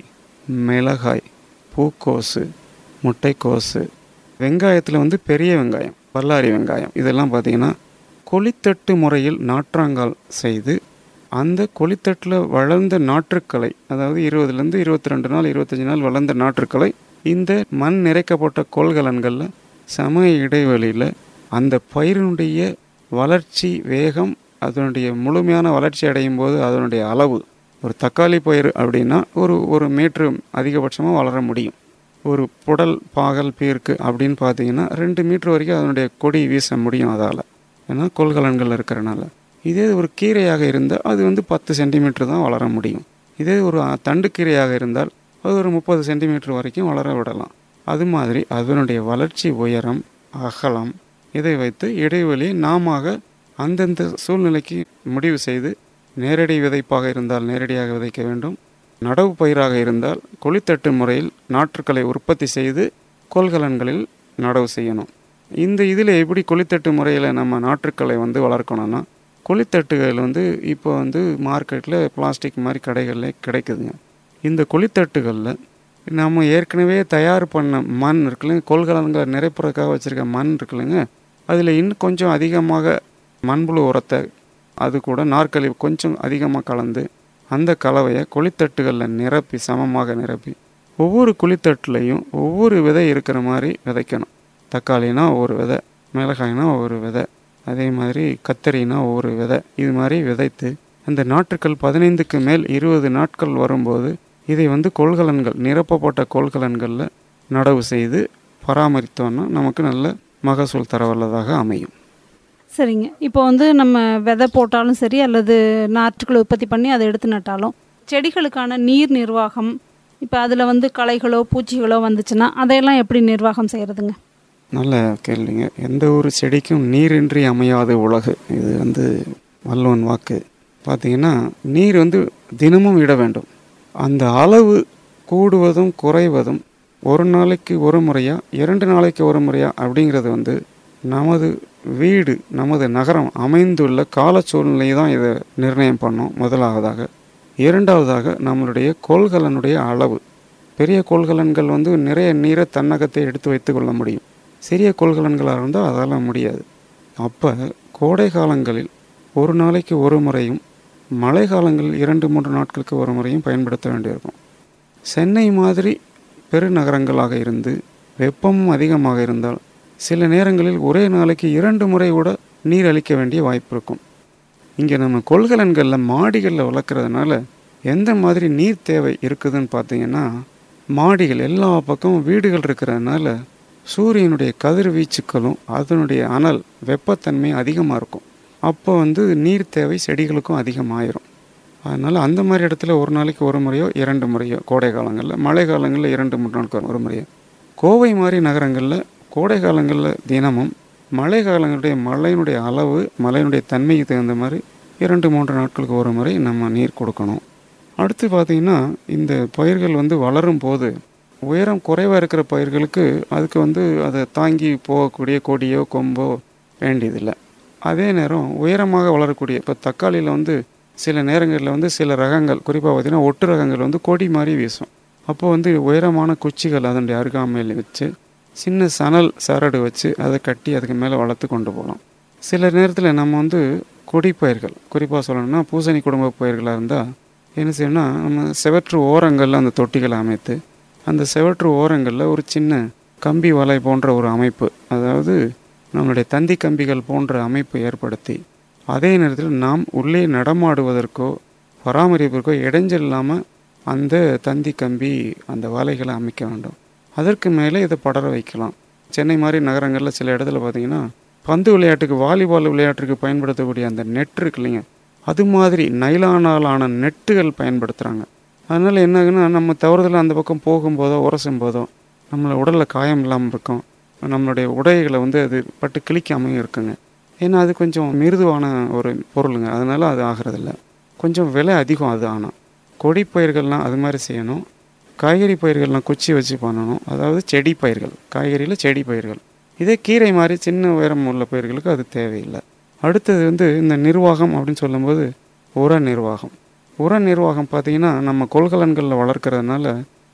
மிளகாய் பூக்கோசு முட்டைக்கோசு வெங்காயத்தில் வந்து பெரிய வெங்காயம் பல்லாரி வெங்காயம் இதெல்லாம் பார்த்திங்கன்னா கொளித்தட்டு முறையில் நாற்றாங்கால் செய்து அந்த கொளித்தட்டில் வளர்ந்த நாற்றுக்களை அதாவது இருபதுலேருந்து இருபத்தி ரெண்டு நாள் இருபத்தஞ்சி நாள் வளர்ந்த நாற்றுக்களை இந்த மண் நிறைக்கப்பட்ட கோள்கலன்களில் சம இடைவெளியில் அந்த பயிரினுடைய வளர்ச்சி வேகம் அதனுடைய முழுமையான வளர்ச்சி அடையும் போது அதனுடைய அளவு ஒரு தக்காளி பயிர் அப்படின்னா ஒரு ஒரு மீட்ரு அதிகபட்சமாக வளர முடியும் ஒரு புடல் பாகல் பீர்க்கு அப்படின்னு பார்த்தீங்கன்னா ரெண்டு மீட்ரு வரைக்கும் அதனுடைய கொடி வீச முடியும் அதால் ஏன்னா கொள்கலன்கள் இருக்கிறனால இதே ஒரு கீரையாக இருந்தால் அது வந்து பத்து சென்டிமீட்டர் தான் வளர முடியும் இதே ஒரு தண்டு கீரையாக இருந்தால் அது ஒரு முப்பது சென்டிமீட்டர் வரைக்கும் வளர விடலாம் அது மாதிரி அதனுடைய வளர்ச்சி உயரம் அகலம் இதை வைத்து இடைவெளி நாம அந்தந்த சூழ்நிலைக்கு முடிவு செய்து நேரடி விதைப்பாக இருந்தால் நேரடியாக விதைக்க வேண்டும் நடவு பயிராக இருந்தால் கொளித்தட்டு முறையில் நாற்றுக்களை உற்பத்தி செய்து கொள்கலன்களில் நடவு செய்யணும் இந்த இதில் எப்படி கொளித்தட்டு முறையில் நம்ம நாற்றுக்களை வந்து வளர்க்கணும்னா கொளித்தட்டுகள் வந்து இப்போ வந்து மார்க்கெட்டில் பிளாஸ்டிக் மாதிரி கடைகளில் கிடைக்குதுங்க இந்த கொளித்தட்டுகளில் நம்ம ஏற்கனவே தயார் பண்ண மண் இருக்குல்லைங்க கொள்கலன்களை நிறைப்புறக்காக வச்சுருக்க மண் இருக்குல்லைங்க அதில் இன்னும் கொஞ்சம் அதிகமாக மண்புழு உரத்தை அது கூட நாற்களி கொஞ்சம் அதிகமாக கலந்து அந்த கலவையை குழித்தட்டுகளில் நிரப்பி சமமாக நிரப்பி ஒவ்வொரு குழித்தட்டுலையும் ஒவ்வொரு விதை இருக்கிற மாதிரி விதைக்கணும் தக்காளினா ஒவ்வொரு விதை மிளகாய்னா ஒவ்வொரு விதை அதே மாதிரி கத்தரினா ஒவ்வொரு விதை இது மாதிரி விதைத்து அந்த நாற்றுக்கள் பதினைந்துக்கு மேல் இருபது நாட்கள் வரும்போது இதை வந்து கொள்கலன்கள் நிரப்பப்பட்ட கொள்கலன்களில் நடவு செய்து பராமரித்தோன்னா நமக்கு நல்ல மகசூல் தரவல்லதாக அமையும் சரிங்க இப்போ வந்து நம்ம விதை போட்டாலும் சரி அல்லது நாற்றுக்களை உற்பத்தி பண்ணி அதை எடுத்து நட்டாலும் செடிகளுக்கான நீர் நிர்வாகம் இப்போ அதில் வந்து களைகளோ பூச்சிகளோ வந்துச்சுன்னா அதையெல்லாம் எப்படி நிர்வாகம் செய்கிறதுங்க நல்ல கேள்விங்க எந்த ஒரு செடிக்கும் நீரின்றி அமையாத உலகு இது வந்து வல்லவன் வாக்கு பார்த்தீங்கன்னா நீர் வந்து தினமும் விட வேண்டும் அந்த அளவு கூடுவதும் குறைவதும் ஒரு நாளைக்கு ஒரு முறையா இரண்டு நாளைக்கு ஒரு முறையா அப்படிங்கிறது வந்து நமது வீடு நமது நகரம் அமைந்துள்ள கால சூழ்நிலையை தான் இதை நிர்ணயம் பண்ணோம் முதலாவதாக இரண்டாவதாக நம்மளுடைய கோள்கலனுடைய அளவு பெரிய கோள்கலன்கள் வந்து நிறைய நீரை தன்னகத்தை எடுத்து வைத்து கொள்ள முடியும் சிறிய கொள்கலன்களாக இருந்தால் அதெல்லாம் முடியாது அப்போ கோடை காலங்களில் ஒரு நாளைக்கு ஒரு முறையும் மழை காலங்களில் இரண்டு மூன்று நாட்களுக்கு ஒரு முறையும் பயன்படுத்த வேண்டியிருக்கும் சென்னை மாதிரி பெருநகரங்களாக இருந்து வெப்பமும் அதிகமாக இருந்தால் சில நேரங்களில் ஒரே நாளைக்கு இரண்டு முறை கூட நீர் அளிக்க வேண்டிய வாய்ப்பு இருக்கும் இங்கே நம்ம கொள்கலன்களில் மாடிகளில் வளர்க்குறதுனால எந்த மாதிரி நீர் தேவை இருக்குதுன்னு பார்த்தீங்கன்னா மாடிகள் எல்லா பக்கமும் வீடுகள் இருக்கிறதுனால சூரியனுடைய கதிர்வீச்சுக்களும் அதனுடைய அனல் வெப்பத்தன்மை அதிகமாக இருக்கும் அப்போ வந்து நீர் தேவை செடிகளுக்கும் அதிகமாயிரும் அதனால் அந்த மாதிரி இடத்துல ஒரு நாளைக்கு ஒரு முறையோ இரண்டு முறையோ கோடை காலங்களில் மழை காலங்களில் இரண்டு மூணு நாளுக்கு ஒரு முறையோ கோவை மாதிரி நகரங்களில் கோடை காலங்களில் தினமும் மழை காலங்களுடைய மழையினுடைய அளவு மழையினுடைய தன்மைக்கு தகுந்த மாதிரி இரண்டு மூன்று நாட்களுக்கு ஒரு முறை நம்ம நீர் கொடுக்கணும் அடுத்து பார்த்திங்கன்னா இந்த பயிர்கள் வந்து வளரும் போது உயரம் குறைவாக இருக்கிற பயிர்களுக்கு அதுக்கு வந்து அதை தாங்கி போகக்கூடிய கொடியோ கொம்போ வேண்டியதில்லை அதே நேரம் உயரமாக வளரக்கூடிய இப்போ தக்காளியில் வந்து சில நேரங்களில் வந்து சில ரகங்கள் குறிப்பாக பார்த்திங்கன்னா ஒட்டு ரகங்கள் வந்து கொடி மாதிரி வீசும் அப்போ வந்து உயரமான குச்சிகள் அதனுடைய அருகாமையில் வச்சு சின்ன சணல் சரடு வச்சு அதை கட்டி அதுக்கு மேலே வளர்த்து கொண்டு போகலாம் சில நேரத்தில் நம்ம வந்து கொடி பயிர்கள் குறிப்பாக சொல்லணும்னா பூசணி குடும்ப பயிர்களாக இருந்தால் என்ன செய்யணும்னா நம்ம செவற்று ஓரங்களில் அந்த தொட்டிகளை அமைத்து அந்த செவற்று ஓரங்களில் ஒரு சின்ன கம்பி வலை போன்ற ஒரு அமைப்பு அதாவது நம்மளுடைய தந்தி கம்பிகள் போன்ற அமைப்பு ஏற்படுத்தி அதே நேரத்தில் நாம் உள்ளே நடமாடுவதற்கோ பராமரிப்பிற்கோ இடைஞ்சல் இல்லாமல் அந்த தந்தி கம்பி அந்த வலைகளை அமைக்க வேண்டும் அதற்கு மேலே இதை படர வைக்கலாம் சென்னை மாதிரி நகரங்களில் சில இடத்துல பார்த்தீங்கன்னா பந்து விளையாட்டுக்கு வாலிபால் விளையாட்டுக்கு பயன்படுத்தக்கூடிய அந்த நெட் இருக்கு இல்லைங்க அது மாதிரி நைலானால் ஆன நெட்டுகள் பயன்படுத்துகிறாங்க அதனால் என்ன ஆகுன்னா நம்ம தவறுதலாக அந்த பக்கம் போகும்போதோ உரசும் போதோ நம்மளை உடலில் காயம் இல்லாமல் இருக்கும் நம்மளுடைய உடைகளை வந்து அது பட்டு கிழிக்காமையும் இருக்குங்க ஏன்னா அது கொஞ்சம் மிருதுவான ஒரு பொருளுங்க அதனால அது ஆகிறதில்ல கொஞ்சம் விலை அதிகம் அது ஆனால் கொடி பயிர்கள்லாம் அது மாதிரி செய்யணும் காய்கறி பயிர்கள்லாம் குச்சி வச்சு பண்ணணும் அதாவது செடி பயிர்கள் காய்கறியில் செடி பயிர்கள் இதே கீரை மாதிரி சின்ன உயரம் உள்ள பயிர்களுக்கு அது தேவையில்லை அடுத்தது வந்து இந்த நிர்வாகம் அப்படின்னு சொல்லும்போது உர நிர்வாகம் உர நிர்வாகம் பார்த்திங்கன்னா நம்ம கொள்கலன்களில் வளர்க்குறதுனால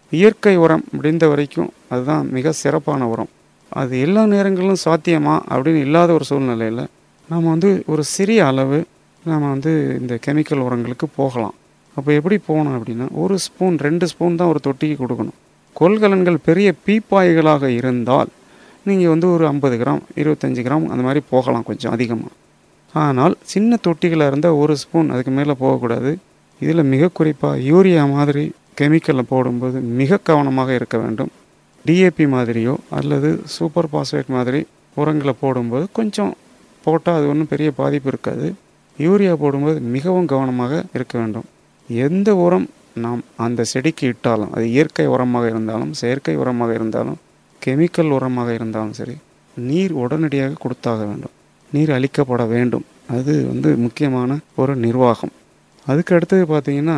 இயற்கை உரம் முடிந்த வரைக்கும் அதுதான் மிக சிறப்பான உரம் அது எல்லா நேரங்களிலும் சாத்தியமா அப்படின்னு இல்லாத ஒரு சூழ்நிலையில் நம்ம வந்து ஒரு சிறிய அளவு நம்ம வந்து இந்த கெமிக்கல் உரங்களுக்கு போகலாம் அப்போ எப்படி போகணும் அப்படின்னா ஒரு ஸ்பூன் ரெண்டு ஸ்பூன் தான் ஒரு தொட்டிக்கு கொடுக்கணும் கொள்கலன்கள் பெரிய பீப்பாய்களாக இருந்தால் நீங்கள் வந்து ஒரு ஐம்பது கிராம் இருபத்தஞ்சி கிராம் அந்த மாதிரி போகலாம் கொஞ்சம் அதிகமாக ஆனால் சின்ன தொட்டிகளாக இருந்தால் ஒரு ஸ்பூன் அதுக்கு மேலே போகக்கூடாது இதில் மிக குறிப்பாக யூரியா மாதிரி கெமிக்கலை போடும்போது மிக கவனமாக இருக்க வேண்டும் டிஏபி மாதிரியோ அல்லது சூப்பர் பாஸ்பேட் மாதிரி உரங்களை போடும்போது கொஞ்சம் போட்டால் அது ஒன்றும் பெரிய பாதிப்பு இருக்காது யூரியா போடும்போது மிகவும் கவனமாக இருக்க வேண்டும் எந்த உரம் நாம் அந்த செடிக்கு இட்டாலும் அது இயற்கை உரமாக இருந்தாலும் செயற்கை உரமாக இருந்தாலும் கெமிக்கல் உரமாக இருந்தாலும் சரி நீர் உடனடியாக கொடுத்தாக வேண்டும் நீர் அளிக்கப்பட வேண்டும் அது வந்து முக்கியமான ஒரு நிர்வாகம் அதுக்கு அடுத்தது பார்த்திங்கன்னா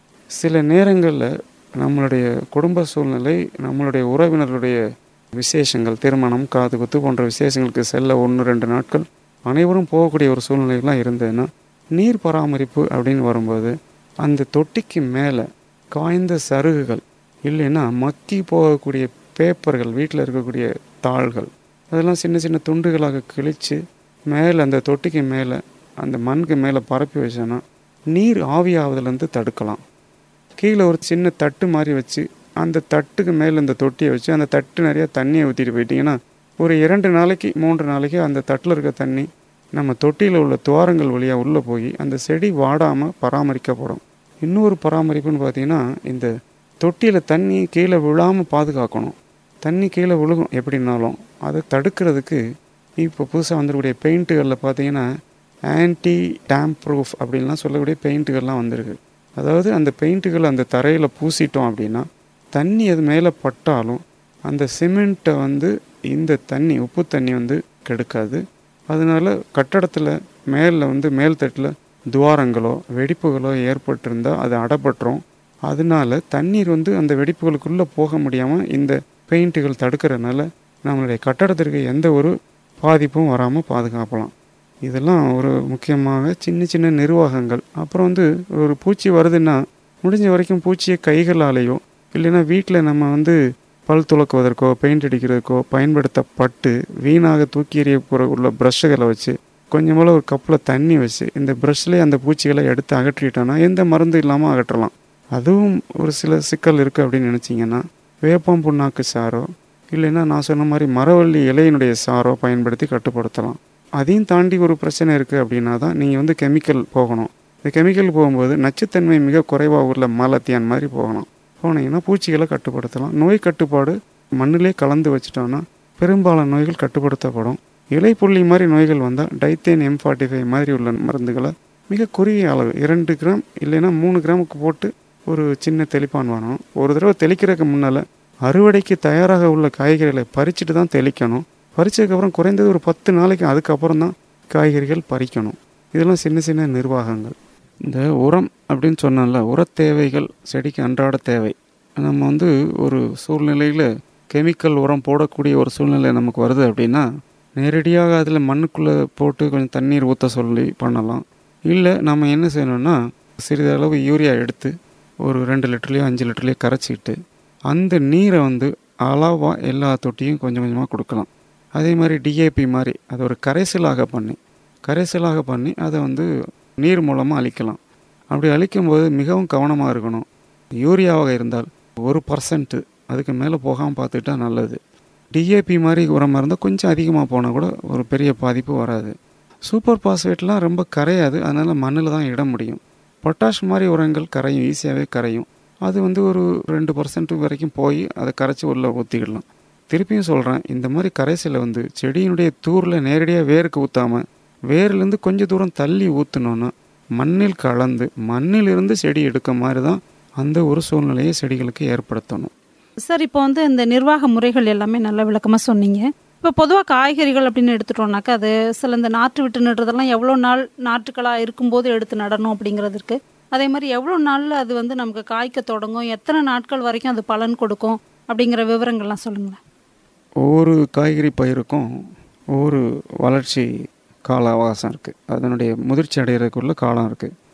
சில நேரங்களில் நம்மளுடைய குடும்ப சூழ்நிலை நம்மளுடைய உறவினர்களுடைய விசேஷங்கள் திருமணம் காது குத்து போன்ற விசேஷங்களுக்கு செல்ல ஒன்று ரெண்டு நாட்கள் அனைவரும் போகக்கூடிய ஒரு சூழ்நிலைலாம் இருந்ததுன்னா நீர் பராமரிப்பு அப்படின்னு வரும்போது அந்த தொட்டிக்கு மேலே காய்ந்த சருகுகள் இல்லைன்னா மக்கி போகக்கூடிய பேப்பர்கள் வீட்டில் இருக்கக்கூடிய தாள்கள் அதெல்லாம் சின்ன சின்ன துண்டுகளாக கிழித்து மேலே அந்த தொட்டிக்கு மேலே அந்த மண்ணுக்கு மேலே பரப்பி வச்சோன்னா நீர் ஆவியாவதுலேருந்து தடுக்கலாம் கீழே ஒரு சின்ன தட்டு மாதிரி வச்சு அந்த தட்டுக்கு மேலே இந்த தொட்டியை வச்சு அந்த தட்டு நிறைய தண்ணியை ஊற்றிட்டு போயிட்டீங்கன்னா ஒரு இரண்டு நாளைக்கு மூன்று நாளைக்கு அந்த தட்டில் இருக்க தண்ணி நம்ம தொட்டியில் உள்ள துவாரங்கள் வழியாக உள்ளே போய் அந்த செடி வாடாமல் பராமரிக்கப்படும் இன்னொரு பராமரிப்புன்னு பார்த்தீங்கன்னா இந்த தொட்டியில் தண்ணி கீழே விழாமல் பாதுகாக்கணும் தண்ணி கீழே விழுகும் எப்படின்னாலும் அதை தடுக்கிறதுக்கு இப்போ புதுசாக வந்துருக்கூடிய பெயிண்ட்டுகளில் பார்த்தீங்கன்னா ஆன்டி டேம் ப்ரூஃப் அப்படின்லாம் சொல்லக்கூடிய பெயிண்ட்டுகள்லாம் வந்திருக்கு அதாவது அந்த பெயிண்ட்டுகள் அந்த தரையில் பூசிட்டோம் அப்படின்னா தண்ணி அது மேலே பட்டாலும் அந்த சிமெண்ட்டை வந்து இந்த தண்ணி உப்பு தண்ணி வந்து கெடுக்காது அதனால கட்டடத்தில் மேலே வந்து மேல் தட்டில் துவாரங்களோ வெடிப்புகளோ ஏற்பட்டிருந்தால் அது அடப்பட்டுரும் அதனால தண்ணீர் வந்து அந்த வெடிப்புகளுக்குள்ளே போக முடியாமல் இந்த பெயிண்ட்டுகள் தடுக்கிறதுனால நம்மளுடைய கட்டடத்திற்கு எந்த ஒரு பாதிப்பும் வராமல் பாதுகாக்கலாம் இதெல்லாம் ஒரு முக்கியமாக சின்ன சின்ன நிர்வாகங்கள் அப்புறம் வந்து ஒரு பூச்சி வருதுன்னா முடிஞ்ச வரைக்கும் பூச்சியை கைகளாலேயோ இல்லைன்னா வீட்டில் நம்ம வந்து பல் துளக்குவதற்கோ பெயிண்ட் அடிக்கிறதுக்கோ பயன்படுத்தப்பட்டு வீணாக தூக்கி எறிய போகிற உள்ள ப்ரஷ்ஷுகளை வச்சு கொஞ்சமாக ஒரு கப்பில் தண்ணி வச்சு இந்த ப்ரஷ்லேயே அந்த பூச்சிகளை எடுத்து அகற்றிட்டோன்னா எந்த மருந்து இல்லாமல் அகற்றலாம் அதுவும் ஒரு சில சிக்கல் இருக்குது அப்படின்னு நினச்சிங்கன்னா வேப்பம் புண்ணாக்கு சாரோ இல்லைன்னா நான் சொன்ன மாதிரி மரவள்ளி இலையினுடைய சாரோ பயன்படுத்தி கட்டுப்படுத்தலாம் அதையும் தாண்டி ஒரு பிரச்சனை இருக்குது அப்படின்னா தான் நீங்கள் வந்து கெமிக்கல் போகணும் இந்த கெமிக்கல் போகும்போது நச்சுத்தன்மை மிக குறைவாக உள்ள மலத்தியான் மாதிரி போகணும் போனீங்கன்னா பூச்சிகளை கட்டுப்படுத்தலாம் நோய் கட்டுப்பாடு மண்ணிலே கலந்து வச்சிட்டோன்னா பெரும்பாலான நோய்கள் கட்டுப்படுத்தப்படும் இலைப்புள்ளி மாதிரி நோய்கள் வந்தால் டைத்தேன் எம் ஃபார்ட்டி ஃபைவ் மாதிரி உள்ள மருந்துகளை மிக குறுகிய அளவு இரண்டு கிராம் இல்லைன்னா மூணு கிராமுக்கு போட்டு ஒரு சின்ன தெளிப்பான் வரணும் ஒரு தடவை தெளிக்கிறதுக்கு முன்னால் அறுவடைக்கு தயாராக உள்ள காய்கறிகளை பறிச்சுட்டு தான் தெளிக்கணும் பறிச்சதுக்கப்புறம் குறைந்தது ஒரு பத்து நாளைக்கு அதுக்கப்புறம் தான் காய்கறிகள் பறிக்கணும் இதெல்லாம் சின்ன சின்ன நிர்வாகங்கள் இந்த உரம் அப்படின்னு சொன்னால உர தேவைகள் செடிக்கு அன்றாட தேவை நம்ம வந்து ஒரு சூழ்நிலையில் கெமிக்கல் உரம் போடக்கூடிய ஒரு சூழ்நிலை நமக்கு வருது அப்படின்னா நேரடியாக அதில் மண்ணுக்குள்ளே போட்டு கொஞ்சம் தண்ணீர் ஊற்ற சொல்லி பண்ணலாம் இல்லை நம்ம என்ன செய்யணும்னா சிறிதளவு யூரியா எடுத்து ஒரு ரெண்டு லிட்டர்லேயோ அஞ்சு லிட்டர்லேயோ கரைச்சிக்கிட்டு அந்த நீரை வந்து அளவாக எல்லா தொட்டியும் கொஞ்சம் கொஞ்சமாக கொடுக்கலாம் அதே மாதிரி டிஏபி மாதிரி அதை ஒரு கரைசலாக பண்ணி கரைசலாக பண்ணி அதை வந்து நீர் மூலமாக அழிக்கலாம் அப்படி அழிக்கும்போது மிகவும் கவனமாக இருக்கணும் யூரியாவாக இருந்தால் ஒரு பர்சன்ட்டு அதுக்கு மேலே போகாமல் பார்த்துக்கிட்டா நல்லது டிஏபி மாதிரி உரமாக இருந்தால் கொஞ்சம் அதிகமாக போனால் கூட ஒரு பெரிய பாதிப்பு வராது சூப்பர் பாஸ்பேட்லாம் ரொம்ப கரையாது அதனால் மண்ணில் தான் இட முடியும் பொட்டாஷ் மாதிரி உரங்கள் கரையும் ஈஸியாகவே கரையும் அது வந்து ஒரு ரெண்டு பர்சன்ட் வரைக்கும் போய் அதை கரைச்சி உள்ளே ஊற்றிக்கிடலாம் திருப்பியும் சொல்கிறேன் இந்த மாதிரி கரைசலை வந்து செடியினுடைய தூரில் நேரடியாக வேருக்கு ஊற்றாமல் வேர்லேருந்து கொஞ்சம் தூரம் தள்ளி ஊற்றினோன்னா மண்ணில் கலந்து மண்ணிலிருந்து செடி எடுக்க மாதிரி தான் அந்த ஒரு சூழ்நிலையை செடிகளுக்கு ஏற்படுத்தணும் சார் இப்போ வந்து இந்த நிர்வாக முறைகள் எல்லாமே நல்ல விளக்கமாக சொன்னீங்க இப்போ பொதுவாக காய்கறிகள் அப்படின்னு எடுத்துட்டோம்னாக்கா அது சில இந்த நாற்று விட்டு நடுறதெல்லாம் எவ்வளோ நாள் நாற்றுக்களாக இருக்கும்போது எடுத்து நடணும் அப்படிங்கிறது இருக்குது அதே மாதிரி எவ்வளோ நாளில் அது வந்து நமக்கு காய்க்க தொடங்கும் எத்தனை நாட்கள் வரைக்கும் அது பலன் கொடுக்கும் அப்படிங்கிற விவரங்கள்லாம் சொல்லுங்களேன் ஒவ்வொரு காய்கறி பயிருக்கும் ஒவ்வொரு வளர்ச்சி கால அவகாசம் இருக்குது அதனுடைய முதிர்ச்சி அடைகிறதுக்குள்ள காலம் இருக்குது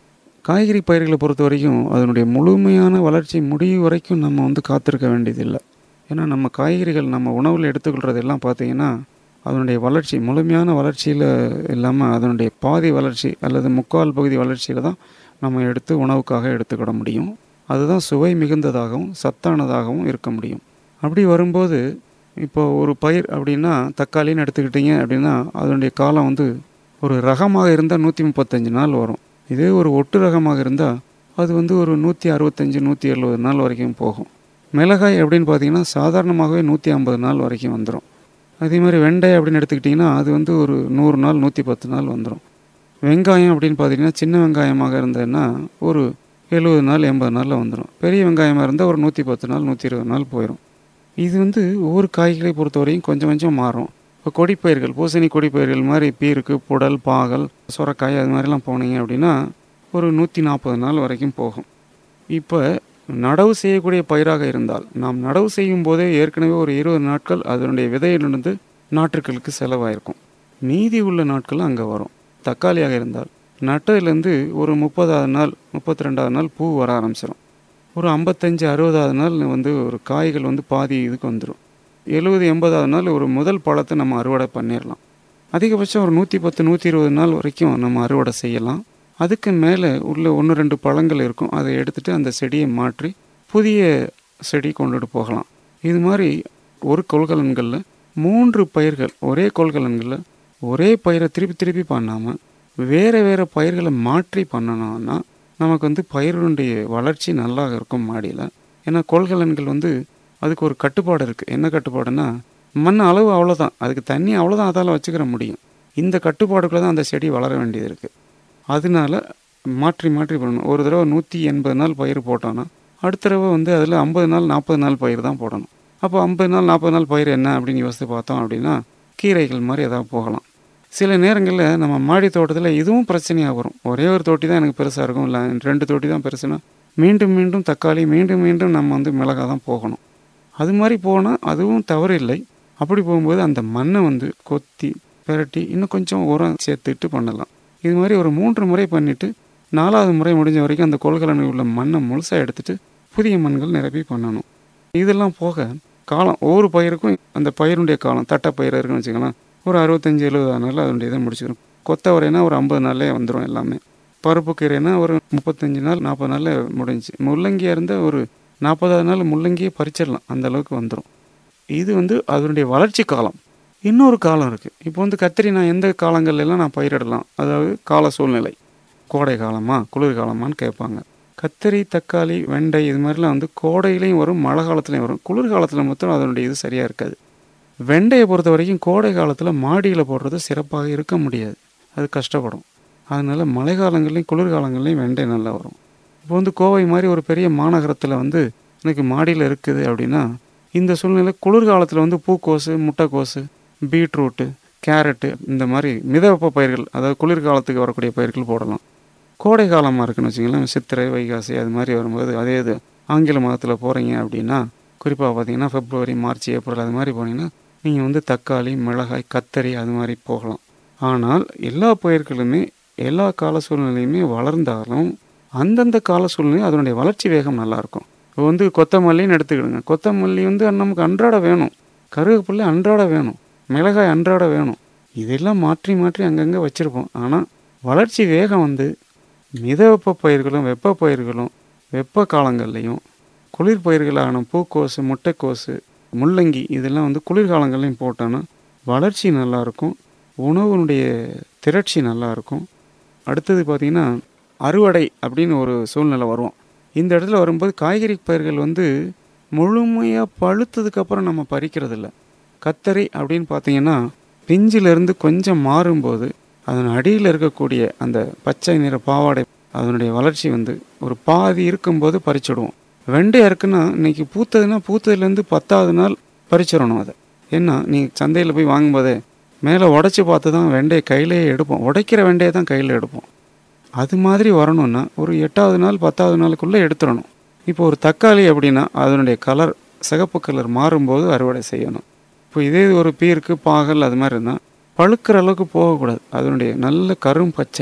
காய்கறி பயிர்களை பொறுத்த வரைக்கும் அதனுடைய முழுமையான வளர்ச்சி முடியும் வரைக்கும் நம்ம வந்து காத்திருக்க வேண்டியதில்லை ஏன்னா நம்ம காய்கறிகள் நம்ம உணவில் எடுத்துக்கொள்கிறது எல்லாம் பார்த்தீங்கன்னா அதனுடைய வளர்ச்சி முழுமையான வளர்ச்சியில் இல்லாமல் அதனுடைய பாதி வளர்ச்சி அல்லது முக்கால் பகுதி வளர்ச்சியில் தான் நம்ம எடுத்து உணவுக்காக எடுத்துக்கிட முடியும் அதுதான் சுவை மிகுந்ததாகவும் சத்தானதாகவும் இருக்க முடியும் அப்படி வரும்போது இப்போ ஒரு பயிர் அப்படின்னா தக்காளின்னு எடுத்துக்கிட்டிங்க அப்படின்னா அதனுடைய காலம் வந்து ஒரு ரகமாக இருந்தால் நூற்றி முப்பத்தஞ்சு நாள் வரும் இதே ஒரு ஒட்டு ரகமாக இருந்தால் அது வந்து ஒரு நூற்றி அறுபத்தஞ்சு நூற்றி எழுபது நாள் வரைக்கும் போகும் மிளகாய் அப்படின்னு பார்த்தீங்கன்னா சாதாரணமாகவே நூற்றி ஐம்பது நாள் வரைக்கும் வந்துடும் அதே மாதிரி வெண்டை அப்படின்னு எடுத்துக்கிட்டிங்கன்னா அது வந்து ஒரு நூறு நாள் நூற்றி பத்து நாள் வந்துடும் வெங்காயம் அப்படின்னு பார்த்தீங்கன்னா சின்ன வெங்காயமாக இருந்ததுன்னா ஒரு எழுபது நாள் எண்பது நாளில் வந்துடும் பெரிய வெங்காயமாக இருந்தால் ஒரு நூற்றி பத்து நாள் நூற்றி இருபது நாள் போயிடும் இது வந்து ஒவ்வொரு காய்களை பொறுத்தவரையும் கொஞ்சம் கொஞ்சம் மாறும் இப்போ கொடிப்பயிர்கள் பூசணி கொடிப்பயிர்கள் மாதிரி பீருக்கு புடல் பாகல் சுரக்காய் அது மாதிரிலாம் போனீங்க அப்படின்னா ஒரு நூற்றி நாற்பது நாள் வரைக்கும் போகும் இப்போ நடவு செய்யக்கூடிய பயிராக இருந்தால் நாம் நடவு செய்யும் போதே ஏற்கனவே ஒரு இருபது நாட்கள் அதனுடைய விதையிலிருந்து நாற்றுக்களுக்கு செலவாயிருக்கும் மீதி உள்ள நாட்கள் அங்கே வரும் தக்காளியாக இருந்தால் நட்டதுலேருந்து ஒரு முப்பதாவது நாள் முப்பத்தி ரெண்டாவது நாள் பூ வர ஆரம்பிச்சிடும் ஒரு ஐம்பத்தஞ்சு அறுபதாவது நாள் வந்து ஒரு காய்கள் வந்து பாதி இதுக்கு வந்துடும் எழுபது எண்பதாவது நாள் ஒரு முதல் பழத்தை நம்ம அறுவடை பண்ணிடலாம் அதிகபட்சம் ஒரு நூற்றி பத்து நூற்றி இருபது நாள் வரைக்கும் நம்ம அறுவடை செய்யலாம் அதுக்கு மேலே உள்ள ஒன்று ரெண்டு பழங்கள் இருக்கும் அதை எடுத்துகிட்டு அந்த செடியை மாற்றி புதிய செடி கொண்டுட்டு போகலாம் இது மாதிரி ஒரு கொள்கலன்களில் மூன்று பயிர்கள் ஒரே கொள்கலன்களில் ஒரே பயிரை திருப்பி திருப்பி பண்ணாமல் வேறு வேறு பயிர்களை மாற்றி பண்ணணும்னா நமக்கு வந்து பயிர்களுடைய வளர்ச்சி நல்லா இருக்கும் மாடியில் ஏன்னா கொள்கலன்கள் வந்து அதுக்கு ஒரு கட்டுப்பாடு இருக்குது என்ன கட்டுப்பாடுன்னா மண் அளவு அவ்வளோதான் அதுக்கு தண்ணி அவ்வளோதான் அதால் வச்சுக்கிற முடியும் இந்த கட்டுப்பாடுக்குள்ளே தான் அந்த செடி வளர வேண்டியது இருக்குது அதனால மாற்றி மாற்றி பண்ணணும் ஒரு தடவை நூற்றி எண்பது நாள் பயிர் போட்டோன்னா அடுத்த தடவை வந்து அதில் ஐம்பது நாள் நாற்பது நாள் பயிர் தான் போடணும் அப்போ ஐம்பது நாள் நாற்பது நாள் பயிர் என்ன அப்படின்னு யோசித்து பார்த்தோம் அப்படின்னா கீரைகள் மாதிரி எதாவது போகலாம் சில நேரங்களில் நம்ம மாடி தோட்டத்தில் இதுவும் பிரச்சனையாக வரும் ஒரே ஒரு தொட்டி தான் எனக்கு பெருசாக இருக்கும் இல்லை ரெண்டு தொட்டி தான் பெருசுன்னா மீண்டும் மீண்டும் தக்காளி மீண்டும் மீண்டும் நம்ம வந்து மிளகா தான் போகணும் அது மாதிரி போனால் அதுவும் தவறு இல்லை அப்படி போகும்போது அந்த மண்ணை வந்து கொத்தி பெரட்டி இன்னும் கொஞ்சம் உரம் சேர்த்துட்டு பண்ணலாம் இது மாதிரி ஒரு மூன்று முறை பண்ணிவிட்டு நாலாவது முறை முடிஞ்ச வரைக்கும் அந்த கொள்கலனில் உள்ள மண்ணை முழுசாக எடுத்துட்டு புதிய மண்கள் நிரப்பி பண்ணணும் இதெல்லாம் போக காலம் ஒவ்வொரு பயிருக்கும் அந்த பயிருடைய காலம் தட்டைப்பயிர் இருக்குன்னு வச்சுக்கலாம் ஒரு அறுபத்தஞ்சு எழுபது நாளில் அதனுடைய இதை முடிச்சுக்கிறோம் கொத்தவரைனா ஒரு ஐம்பது நாள்லேயே வந்துடும் எல்லாமே பருப்பு கீரைனா ஒரு முப்பத்தஞ்சு நாள் நாற்பது நாளில் முடிஞ்சு முள்ளங்கியாக இருந்தால் ஒரு நாற்பதாவது நாள் முள்ளங்கியே பறிச்சிடலாம் அந்த அளவுக்கு வந்துடும் இது வந்து அதனுடைய வளர்ச்சி காலம் இன்னொரு காலம் இருக்குது இப்போ வந்து கத்திரி நான் எந்த காலங்கள்ல எல்லாம் நான் பயிரிடலாம் அதாவது கால சூழ்நிலை கோடை காலமா குளிர் காலமான்னு கேட்பாங்க கத்திரி தக்காளி வெண்டை இது மாதிரிலாம் வந்து கோடையிலையும் வரும் மழை காலத்துலையும் வரும் குளிர் காலத்தில் மட்டும் அதனுடைய இது சரியாக இருக்காது வெண்டையை பொறுத்த வரைக்கும் கோடை காலத்தில் மாடியில் போடுறது சிறப்பாக இருக்க முடியாது அது கஷ்டப்படும் அதனால் மழை காலங்கள்லையும் குளிர்காலங்கள்லையும் வெண்டை நல்லா வரும் இப்போ வந்து கோவை மாதிரி ஒரு பெரிய மாநகரத்தில் வந்து எனக்கு மாடியில் இருக்குது அப்படின்னா இந்த சூழ்நிலை குளிர்காலத்தில் வந்து பூக்கோசு முட்டைக்கோசு பீட்ரூட்டு கேரட்டு இந்த மாதிரி மிதவெப்ப பயிர்கள் அதாவது குளிர்காலத்துக்கு வரக்கூடிய பயிர்கள் போடலாம் கோடை காலமாக இருக்குன்னு வச்சுங்களேன் சித்திரை வைகாசி அது மாதிரி வரும்போது அதே இது ஆங்கில மாதத்தில் போகிறீங்க அப்படின்னா குறிப்பாக பார்த்தீங்கன்னா பிப்ரவரி மார்ச் ஏப்ரல் அது மாதிரி போனீங்கன்னா நீங்கள் வந்து தக்காளி மிளகாய் கத்தரி அது மாதிரி போகலாம் ஆனால் எல்லா பயிர்களுமே எல்லா கால சூழ்நிலையுமே வளர்ந்தாலும் அந்தந்த கால சூழ்நிலையும் அதனுடைய வளர்ச்சி வேகம் நல்லாயிருக்கும் இப்போ வந்து கொத்தமல்லின்னு எடுத்துக்கிடுங்க கொத்தமல்லி வந்து நமக்கு அன்றாட வேணும் கருவேப்பிள்ளை அன்றாட வேணும் மிளகாய் அன்றாட வேணும் இதெல்லாம் மாற்றி மாற்றி அங்கங்கே வச்சுருப்போம் ஆனால் வளர்ச்சி வேகம் வந்து மிதவெப்ப பயிர்களும் வெப்ப பயிர்களும் வெப்ப காலங்கள்லையும் குளிர் பயிர்களான பூக்கோசு முட்டைக்கோசு முள்ளங்கி இதெல்லாம் வந்து குளிர்காலங்கள்லையும் போட்டோன்னா வளர்ச்சி நல்லாயிருக்கும் உணவுனுடைய திரட்சி நல்லாயிருக்கும் அடுத்தது பார்த்திங்கன்னா அறுவடை அப்படின்னு ஒரு சூழ்நிலை வரும் இந்த இடத்துல வரும்போது காய்கறி பயிர்கள் வந்து முழுமையாக பழுத்ததுக்கப்புறம் நம்ம பறிக்கிறதில்ல கத்தரி அப்படின்னு பார்த்தீங்கன்னா பிஞ்சிலிருந்து கொஞ்சம் மாறும்போது அதன் அடியில் இருக்கக்கூடிய அந்த பச்சை நிற பாவாடை அதனுடைய வளர்ச்சி வந்து ஒரு பாதி இருக்கும்போது பறிச்சிடுவோம் வெண்டையாக இருக்குன்னா இன்னைக்கு பூத்ததுன்னா பூத்ததுலேருந்து பத்தாவது நாள் பறிச்சிடணும் அதை ஏன்னா நீ சந்தையில் போய் வாங்கும்போதே மேலே உடச்சி பார்த்து தான் வெண்டையை கையிலேயே எடுப்போம் உடைக்கிற வெண்டையை தான் கையில் எடுப்போம் அது மாதிரி வரணும்னா ஒரு எட்டாவது நாள் பத்தாவது நாளுக்குள்ளே எடுத்துடணும் இப்போ ஒரு தக்காளி அப்படின்னா அதனுடைய கலர் சிகப்பு கலர் மாறும்போது அறுவடை செய்யணும் இப்போ இதே இது ஒரு பீருக்கு பாகல் அது மாதிரி இருந்தால் பழுக்கிற அளவுக்கு போகக்கூடாது அதனுடைய நல்ல கரும் பச்சை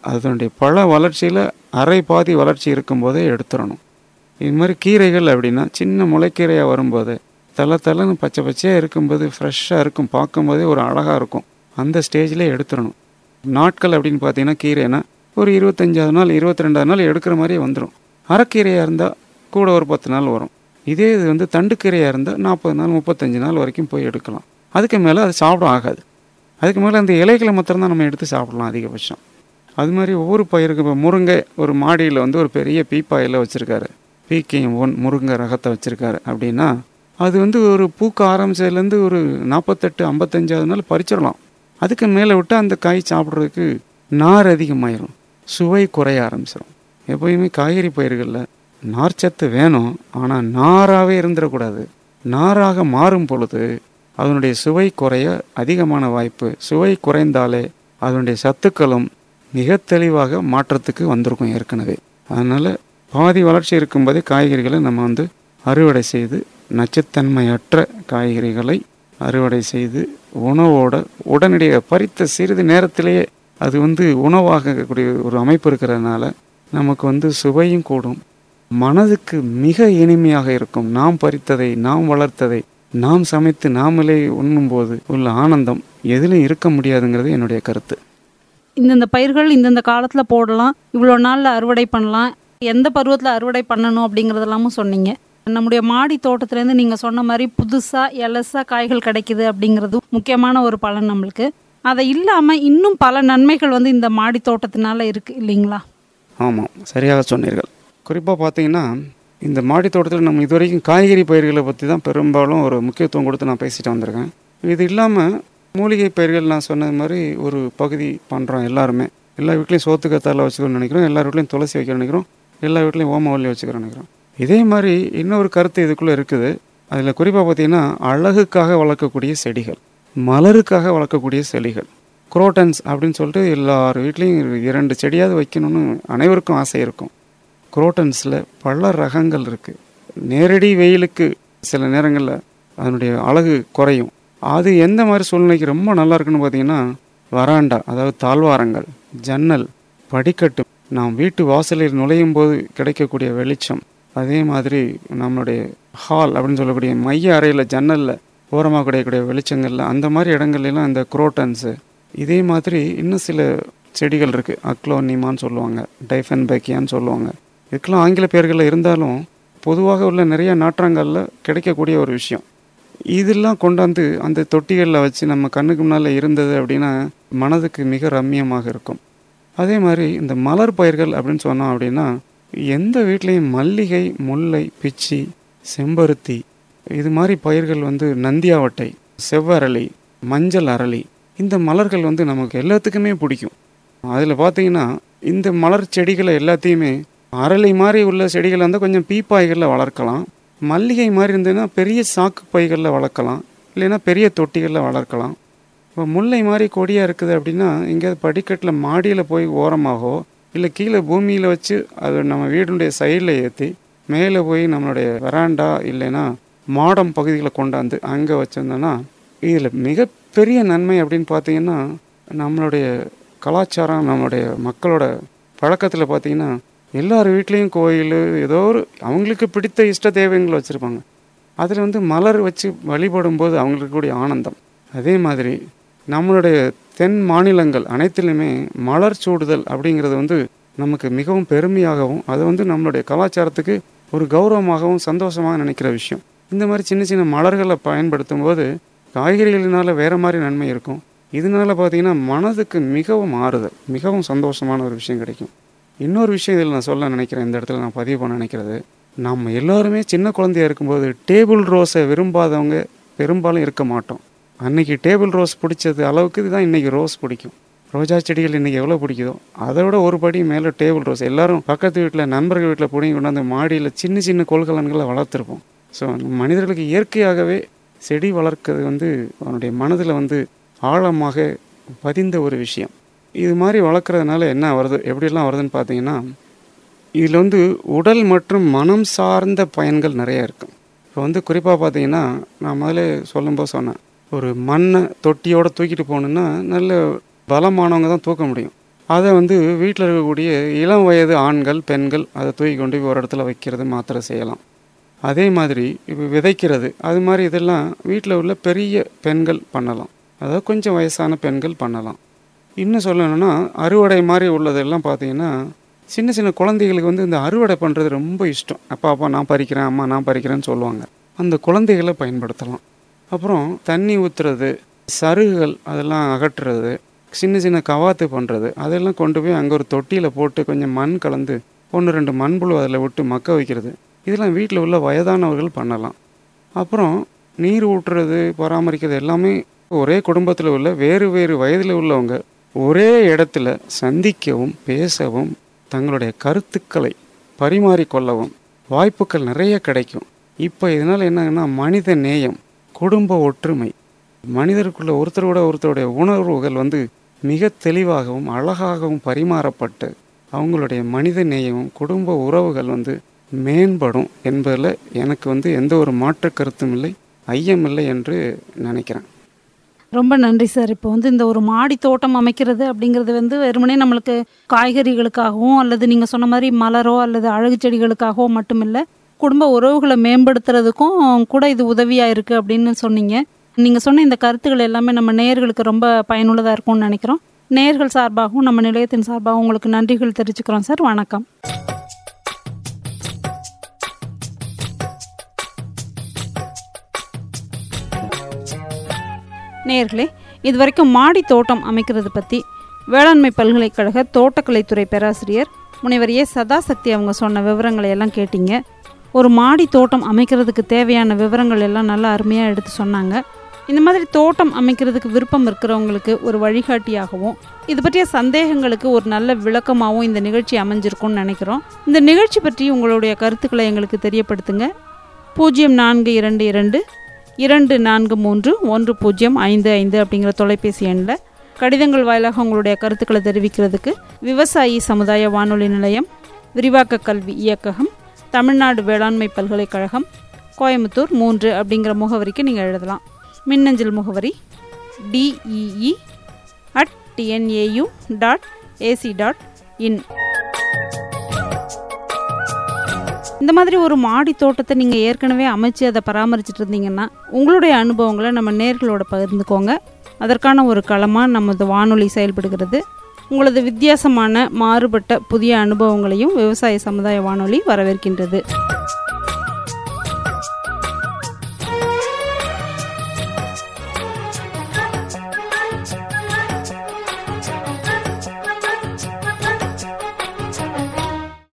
அதனுடைய பழ வளர்ச்சியில் அரை பாதி வளர்ச்சி இருக்கும்போதே எடுத்துடணும் இது மாதிரி கீரைகள் அப்படின்னா சின்ன முளைக்கீரையாக வரும்போது தலை தலைன்னு பச்சை பச்சையாக இருக்கும்போது ஃப்ரெஷ்ஷாக இருக்கும் பார்க்கும்போதே ஒரு அழகாக இருக்கும் அந்த ஸ்டேஜில் எடுத்துடணும் நாட்கள் அப்படின்னு பார்த்தீங்கன்னா கீரைனா ஒரு இருபத்தஞ்சாவது நாள் இருபத்தி ரெண்டாவது நாள் எடுக்கிற மாதிரியே வந்துடும் அரைக்கீரையாக இருந்தால் கூட ஒரு பத்து நாள் வரும் இதே இது வந்து தண்டுக்கீரையாக இருந்தால் நாற்பது நாள் முப்பத்தஞ்சு நாள் வரைக்கும் போய் எடுக்கலாம் அதுக்கு மேலே அது சாப்பிட ஆகாது அதுக்கு மேலே அந்த இலைகளை மாத்திரம்தான் நம்ம எடுத்து சாப்பிடலாம் அதிகபட்சம் அது மாதிரி ஒவ்வொரு பயிருக்கு இப்போ முருங்கை ஒரு மாடியில் வந்து ஒரு பெரிய பீப்பாயில் வச்சுருக்காரு பீக்கையும் ஒன் முருங்கை ரகத்தை வச்சுருக்காரு அப்படின்னா அது வந்து ஒரு பூக்க ஆரம்பிச்சதுலேருந்து ஒரு நாற்பத்தெட்டு ஐம்பத்தஞ்சாவது நாள் பறிச்சிடலாம் அதுக்கு மேலே விட்டு அந்த காய் சாப்பிட்றதுக்கு நார் அதிகமாயிரும் சுவை குறைய ஆரம்பிச்சிடும் எப்பயுமே காய்கறி பயிர்களில் நார்ச்சத்து வேணும் ஆனால் நாராகவே இருந்துடக்கூடாது நாராக மாறும் பொழுது அதனுடைய சுவை குறைய அதிகமான வாய்ப்பு சுவை குறைந்தாலே அதனுடைய சத்துக்களும் மிக தெளிவாக மாற்றத்துக்கு வந்திருக்கும் ஏற்கனவே அதனால் பாதி வளர்ச்சி இருக்கும்போதே காய்கறிகளை நம்ம வந்து அறுவடை செய்து நச்சுத்தன்மையற்ற காய்கறிகளை அறுவடை செய்து உணவோட உடனடியாக பறித்த சிறிது நேரத்திலேயே அது வந்து உணவாகக்கூடிய ஒரு அமைப்பு இருக்கிறதுனால நமக்கு வந்து சுவையும் கூடும் மனதுக்கு மிக இனிமையாக இருக்கும் நாம் பறித்ததை நாம் வளர்த்ததை நாம் சமைத்து நாமளே உண்ணும்போது உள்ள ஆனந்தம் எதிலும் இருக்க முடியாதுங்கிறது என்னுடைய கருத்து இந்தந்த பயிர்கள் இந்தந்த காலத்தில் போடலாம் இவ்வளோ நாளில் அறுவடை பண்ணலாம் எந்த பருவத்தில் அறுவடை பண்ணணும் அப்படிங்கிறதெல்லாமும் சொன்னீங்க நம்முடைய மாடி தோட்டத்துலேருந்து நீங்கள் சொன்ன மாதிரி புதுசாக எலசாக காய்கள் கிடைக்குது அப்படிங்கிறது முக்கியமான ஒரு பலன் நம்மளுக்கு அதை இல்லாமல் இன்னும் பல நன்மைகள் வந்து இந்த மாடி தோட்டத்தினால இருக்குது இல்லைங்களா ஆமாம் சரியாக சொன்னீர்கள் குறிப்பாக பார்த்தீங்கன்னா இந்த மாடி தோட்டத்தில் நம்ம இதுவரைக்கும் காய்கறி பயிர்களை பற்றி தான் பெரும்பாலும் ஒரு முக்கியத்துவம் கொடுத்து நான் பேசிட்டு வந்திருக்கேன் இது இல்லாமல் மூலிகை பயிர்கள் நான் சொன்னது மாதிரி ஒரு பகுதி பண்ணுறோம் எல்லாருமே எல்லா வீட்லேயும் சோத்துக்கத்தால வச்சுக்கணும்னு நினைக்கிறோம் எல்லா வீட்லேயும் துளசி வைக்கணும்னு நினைக்கிறோம் எல்லா வீட்லேயும் ஓமவல்லி வச்சுக்கிறோம்னு நினைக்கிறோம் இதே மாதிரி இன்னொரு கருத்து இதுக்குள்ளே இருக்குது அதில் குறிப்பாக பார்த்தீங்கன்னா அழகுக்காக வளர்க்கக்கூடிய செடிகள் மலருக்காக வளர்க்கக்கூடிய செடிகள் குரோட்டன்ஸ் அப்படின்னு சொல்லிட்டு எல்லார் வீட்லேயும் இரண்டு செடியாவது வைக்கணும்னு அனைவருக்கும் ஆசை இருக்கும் குரோட்டன்ஸில் பல ரகங்கள் இருக்குது நேரடி வெயிலுக்கு சில நேரங்களில் அதனுடைய அழகு குறையும் அது எந்த மாதிரி சூழ்நிலைக்கு ரொம்ப நல்லா இருக்குன்னு பார்த்தீங்கன்னா வராண்டா அதாவது தாழ்வாரங்கள் ஜன்னல் படிக்கட்டு நாம் வீட்டு வாசலில் நுழையும் போது கிடைக்கக்கூடிய வெளிச்சம் அதே மாதிரி நம்மளுடைய ஹால் அப்படின்னு சொல்லக்கூடிய மைய அறையில் ஜன்னலில் ஓரமாக கிடைக்கக்கூடிய வெளிச்சங்களில் அந்த மாதிரி இடங்கள்லாம் இந்த குரோட்டன்ஸு இதே மாதிரி இன்னும் சில செடிகள் இருக்குது அக்லோனிமான்னு சொல்லுவாங்க டைஃபன் பேக்கியான்னு சொல்லுவாங்க இதுக்கெல்லாம் ஆங்கில பெயர்களில் இருந்தாலும் பொதுவாக உள்ள நிறைய நாற்றங்களில் கிடைக்கக்கூடிய ஒரு விஷயம் இதெல்லாம் கொண்டாந்து அந்த தொட்டிகளில் வச்சு நம்ம கண்ணுக்கு முன்னால் இருந்தது அப்படின்னா மனதுக்கு மிக ரம்மியமாக இருக்கும் அதே மாதிரி இந்த மலர் பயிர்கள் அப்படின்னு சொன்னோம் அப்படின்னா எந்த வீட்லேயும் மல்லிகை முல்லை பிச்சி செம்பருத்தி இது மாதிரி பயிர்கள் வந்து நந்தியாவட்டை செவ்வரளி மஞ்சள் அரளி இந்த மலர்கள் வந்து நமக்கு எல்லாத்துக்குமே பிடிக்கும் அதில் பார்த்தீங்கன்னா இந்த மலர் செடிகளை எல்லாத்தையுமே அரளி மாதிரி உள்ள செடிகளை வந்து கொஞ்சம் பீப்பாய்களில் வளர்க்கலாம் மல்லிகை மாதிரி இருந்ததுன்னா பெரிய சாக்கு பைகளில் வளர்க்கலாம் இல்லைன்னா பெரிய தொட்டிகளில் வளர்க்கலாம் இப்போ முல்லை மாதிரி கொடியாக இருக்குது அப்படின்னா எங்கேயாவது படிக்கட்டில் மாடியில் போய் ஓரமாகவோ இல்லை கீழே பூமியில் வச்சு அது நம்ம வீடுடைய சைடில் ஏற்றி மேலே போய் நம்மளுடைய வராண்டா இல்லைன்னா மாடம் பகுதிகளை கொண்டாந்து அங்கே வச்சுருந்தோன்னா இதில் மிகப்பெரிய நன்மை அப்படின்னு பார்த்தீங்கன்னா நம்மளுடைய கலாச்சாரம் நம்மளுடைய மக்களோட பழக்கத்தில் பார்த்தீங்கன்னா எல்லார் வீட்லேயும் கோயில் ஏதோ ஒரு அவங்களுக்கு பிடித்த இஷ்ட தெய்வங்களை வச்சுருப்பாங்க அதில் வந்து மலர் வச்சு வழிபடும் போது அவங்களுக்கு கூடிய ஆனந்தம் அதே மாதிரி நம்மளுடைய தென் மாநிலங்கள் அனைத்திலுமே மலர் சூடுதல் அப்படிங்கிறது வந்து நமக்கு மிகவும் பெருமையாகவும் அது வந்து நம்மளுடைய கலாச்சாரத்துக்கு ஒரு கௌரவமாகவும் சந்தோஷமாக நினைக்கிற விஷயம் இந்த மாதிரி சின்ன சின்ன மலர்களை பயன்படுத்தும் போது காய்கறிகளினால வேறு மாதிரி நன்மை இருக்கும் இதனால பார்த்தீங்கன்னா மனதுக்கு மிகவும் ஆறுதல் மிகவும் சந்தோஷமான ஒரு விஷயம் கிடைக்கும் இன்னொரு விஷயம் இதில் நான் சொல்ல நினைக்கிறேன் இந்த இடத்துல நான் பதிவு பண்ண நினைக்கிறது நம்ம எல்லாருமே சின்ன குழந்தையா இருக்கும்போது டேபிள் ரோஸை விரும்பாதவங்க பெரும்பாலும் இருக்க மாட்டோம் அன்னைக்கு டேபிள் ரோஸ் பிடிச்சது அளவுக்கு தான் இன்றைக்கி ரோஸ் பிடிக்கும் ரோஜா செடிகள் இன்றைக்கி எவ்வளோ பிடிக்குதோ அதை விட ஒரு படி மேலே டேபிள் ரோஸ் எல்லாரும் பக்கத்து வீட்டில் நண்பர்கள் வீட்டில் பிடிங்கி கொண்டாந்து மாடியில் சின்ன சின்ன கொள்கலன்களை வளர்த்துருப்போம் ஸோ மனிதர்களுக்கு இயற்கையாகவே செடி வளர்க்கிறது வந்து அவனுடைய மனதில் வந்து ஆழமாக பதிந்த ஒரு விஷயம் இது மாதிரி வளர்க்குறதுனால என்ன வருது எப்படிலாம் வருதுன்னு பார்த்தீங்கன்னா இதில் வந்து உடல் மற்றும் மனம் சார்ந்த பயன்கள் நிறைய இருக்கும் இப்போ வந்து குறிப்பாக பார்த்தீங்கன்னா நான் முதல்ல சொல்லும்போது சொன்னேன் ஒரு மண்ணை தொட்டியோடு தூக்கிட்டு போகணுன்னா நல்ல பலமானவங்க தான் தூக்க முடியும் அதை வந்து வீட்டில் இருக்கக்கூடிய இளம் வயது ஆண்கள் பெண்கள் அதை தூக்கி கொண்டு போய் ஒரு இடத்துல வைக்கிறது மாத்திரை செய்யலாம் அதே மாதிரி இப்போ விதைக்கிறது அது மாதிரி இதெல்லாம் வீட்டில் உள்ள பெரிய பெண்கள் பண்ணலாம் அதாவது கொஞ்சம் வயசான பெண்கள் பண்ணலாம் இன்னும் சொல்லணும்னா அறுவடை மாதிரி உள்ளதெல்லாம் பார்த்தீங்கன்னா சின்ன சின்ன குழந்தைகளுக்கு வந்து இந்த அறுவடை பண்ணுறது ரொம்ப இஷ்டம் அப்பா அப்பா நான் பறிக்கிறேன் அம்மா நான் பறிக்கிறேன்னு சொல்லுவாங்க அந்த குழந்தைகளை பயன்படுத்தலாம் அப்புறம் தண்ணி ஊற்றுறது சருகுகள் அதெல்லாம் அகற்றுறது சின்ன சின்ன கவாத்து பண்ணுறது அதெல்லாம் கொண்டு போய் அங்கே ஒரு தொட்டியில் போட்டு கொஞ்சம் மண் கலந்து ஒன்று ரெண்டு மண்புழு அதில் விட்டு மக்க வைக்கிறது இதெல்லாம் வீட்டில் உள்ள வயதானவர்கள் பண்ணலாம் அப்புறம் நீர் ஊற்றுறது பராமரிக்கிறது எல்லாமே ஒரே குடும்பத்தில் உள்ள வேறு வேறு வயதில் உள்ளவங்க ஒரே இடத்துல சந்திக்கவும் பேசவும் தங்களுடைய கருத்துக்களை பரிமாறிக்கொள்ளவும் வாய்ப்புகள் நிறைய கிடைக்கும் இப்போ இதனால் என்னன்னா மனித நேயம் குடும்ப ஒற்றுமை மனிதருக்குள்ள ஒருத்தரோட ஒருத்தருடைய உணர்வுகள் வந்து மிக தெளிவாகவும் அழகாகவும் பரிமாறப்பட்டு அவங்களுடைய மனித நேயமும் குடும்ப உறவுகள் வந்து மேம்படும் என்பதில் எனக்கு வந்து எந்த ஒரு மாற்று கருத்தும் இல்லை ஐயம் இல்லை என்று நினைக்கிறேன் ரொம்ப நன்றி சார் இப்போ வந்து இந்த ஒரு மாடி தோட்டம் அமைக்கிறது அப்படிங்கிறது வந்து வெறுமனே நம்மளுக்கு காய்கறிகளுக்காகவும் அல்லது நீங்கள் சொன்ன மாதிரி மலரோ அல்லது அழகு செடிகளுக்காகவோ மட்டுமில்லை குடும்ப உறவுகளை மேம்படுத்துறதுக்கும் கூட இது உதவியாக இருக்குது அப்படின்னு சொன்னீங்க நீங்கள் சொன்ன இந்த கருத்துக்கள் எல்லாமே நம்ம நேயர்களுக்கு ரொம்ப பயனுள்ளதாக இருக்கும்னு நினைக்கிறோம் நேயர்கள் சார்பாகவும் நம்ம நிலையத்தின் சார்பாகவும் உங்களுக்கு நன்றிகள் தெரிவிச்சுக்கிறோம் சார் வணக்கம் நேயர்களே இதுவரைக்கும் மாடி தோட்டம் அமைக்கிறது பற்றி வேளாண்மை பல்கலைக்கழக தோட்டக்கலைத்துறை பேராசிரியர் முனைவர் ஏ சதாசக்தி அவங்க சொன்ன விவரங்களை எல்லாம் கேட்டீங்க ஒரு மாடி தோட்டம் அமைக்கிறதுக்கு தேவையான விவரங்கள் எல்லாம் நல்லா அருமையாக எடுத்து சொன்னாங்க இந்த மாதிரி தோட்டம் அமைக்கிறதுக்கு விருப்பம் இருக்கிறவங்களுக்கு ஒரு வழிகாட்டியாகவும் இது பற்றிய சந்தேகங்களுக்கு ஒரு நல்ல விளக்கமாகவும் இந்த நிகழ்ச்சி அமைஞ்சிருக்கும்னு நினைக்கிறோம் இந்த நிகழ்ச்சி பற்றி உங்களுடைய கருத்துக்களை எங்களுக்கு தெரியப்படுத்துங்க பூஜ்ஜியம் நான்கு இரண்டு இரண்டு இரண்டு நான்கு மூன்று ஒன்று பூஜ்ஜியம் ஐந்து ஐந்து அப்படிங்கிற தொலைபேசி எண்ணில் கடிதங்கள் வாயிலாக உங்களுடைய கருத்துக்களை தெரிவிக்கிறதுக்கு விவசாயி சமுதாய வானொலி நிலையம் விரிவாக்க கல்வி இயக்ககம் தமிழ்நாடு வேளாண்மை பல்கலைக்கழகம் கோயம்புத்தூர் மூன்று அப்படிங்கிற முகவரிக்கு நீங்கள் எழுதலாம் மின்னஞ்சல் முகவரி T E E at T N A U dot A C dot in இந்த மாதிரி ஒரு மாடி தோட்டத்தை நீங்கள் ஏற்கனவே அமைச்சு அதை பராமரிச்சுட்டு இருந்தீங்கன்னா உங்களுடைய அனுபவங்களை நம்ம நேர்களோட பகிர்ந்துக்கோங்க அதற்கான ஒரு களமாக நமது வானொலி செயல்படுகிறது உங்களது வித்தியாசமான மாறுபட்ட புதிய அனுபவங்களையும் விவசாய சமுதாய வானொலி வரவேற்கின்றது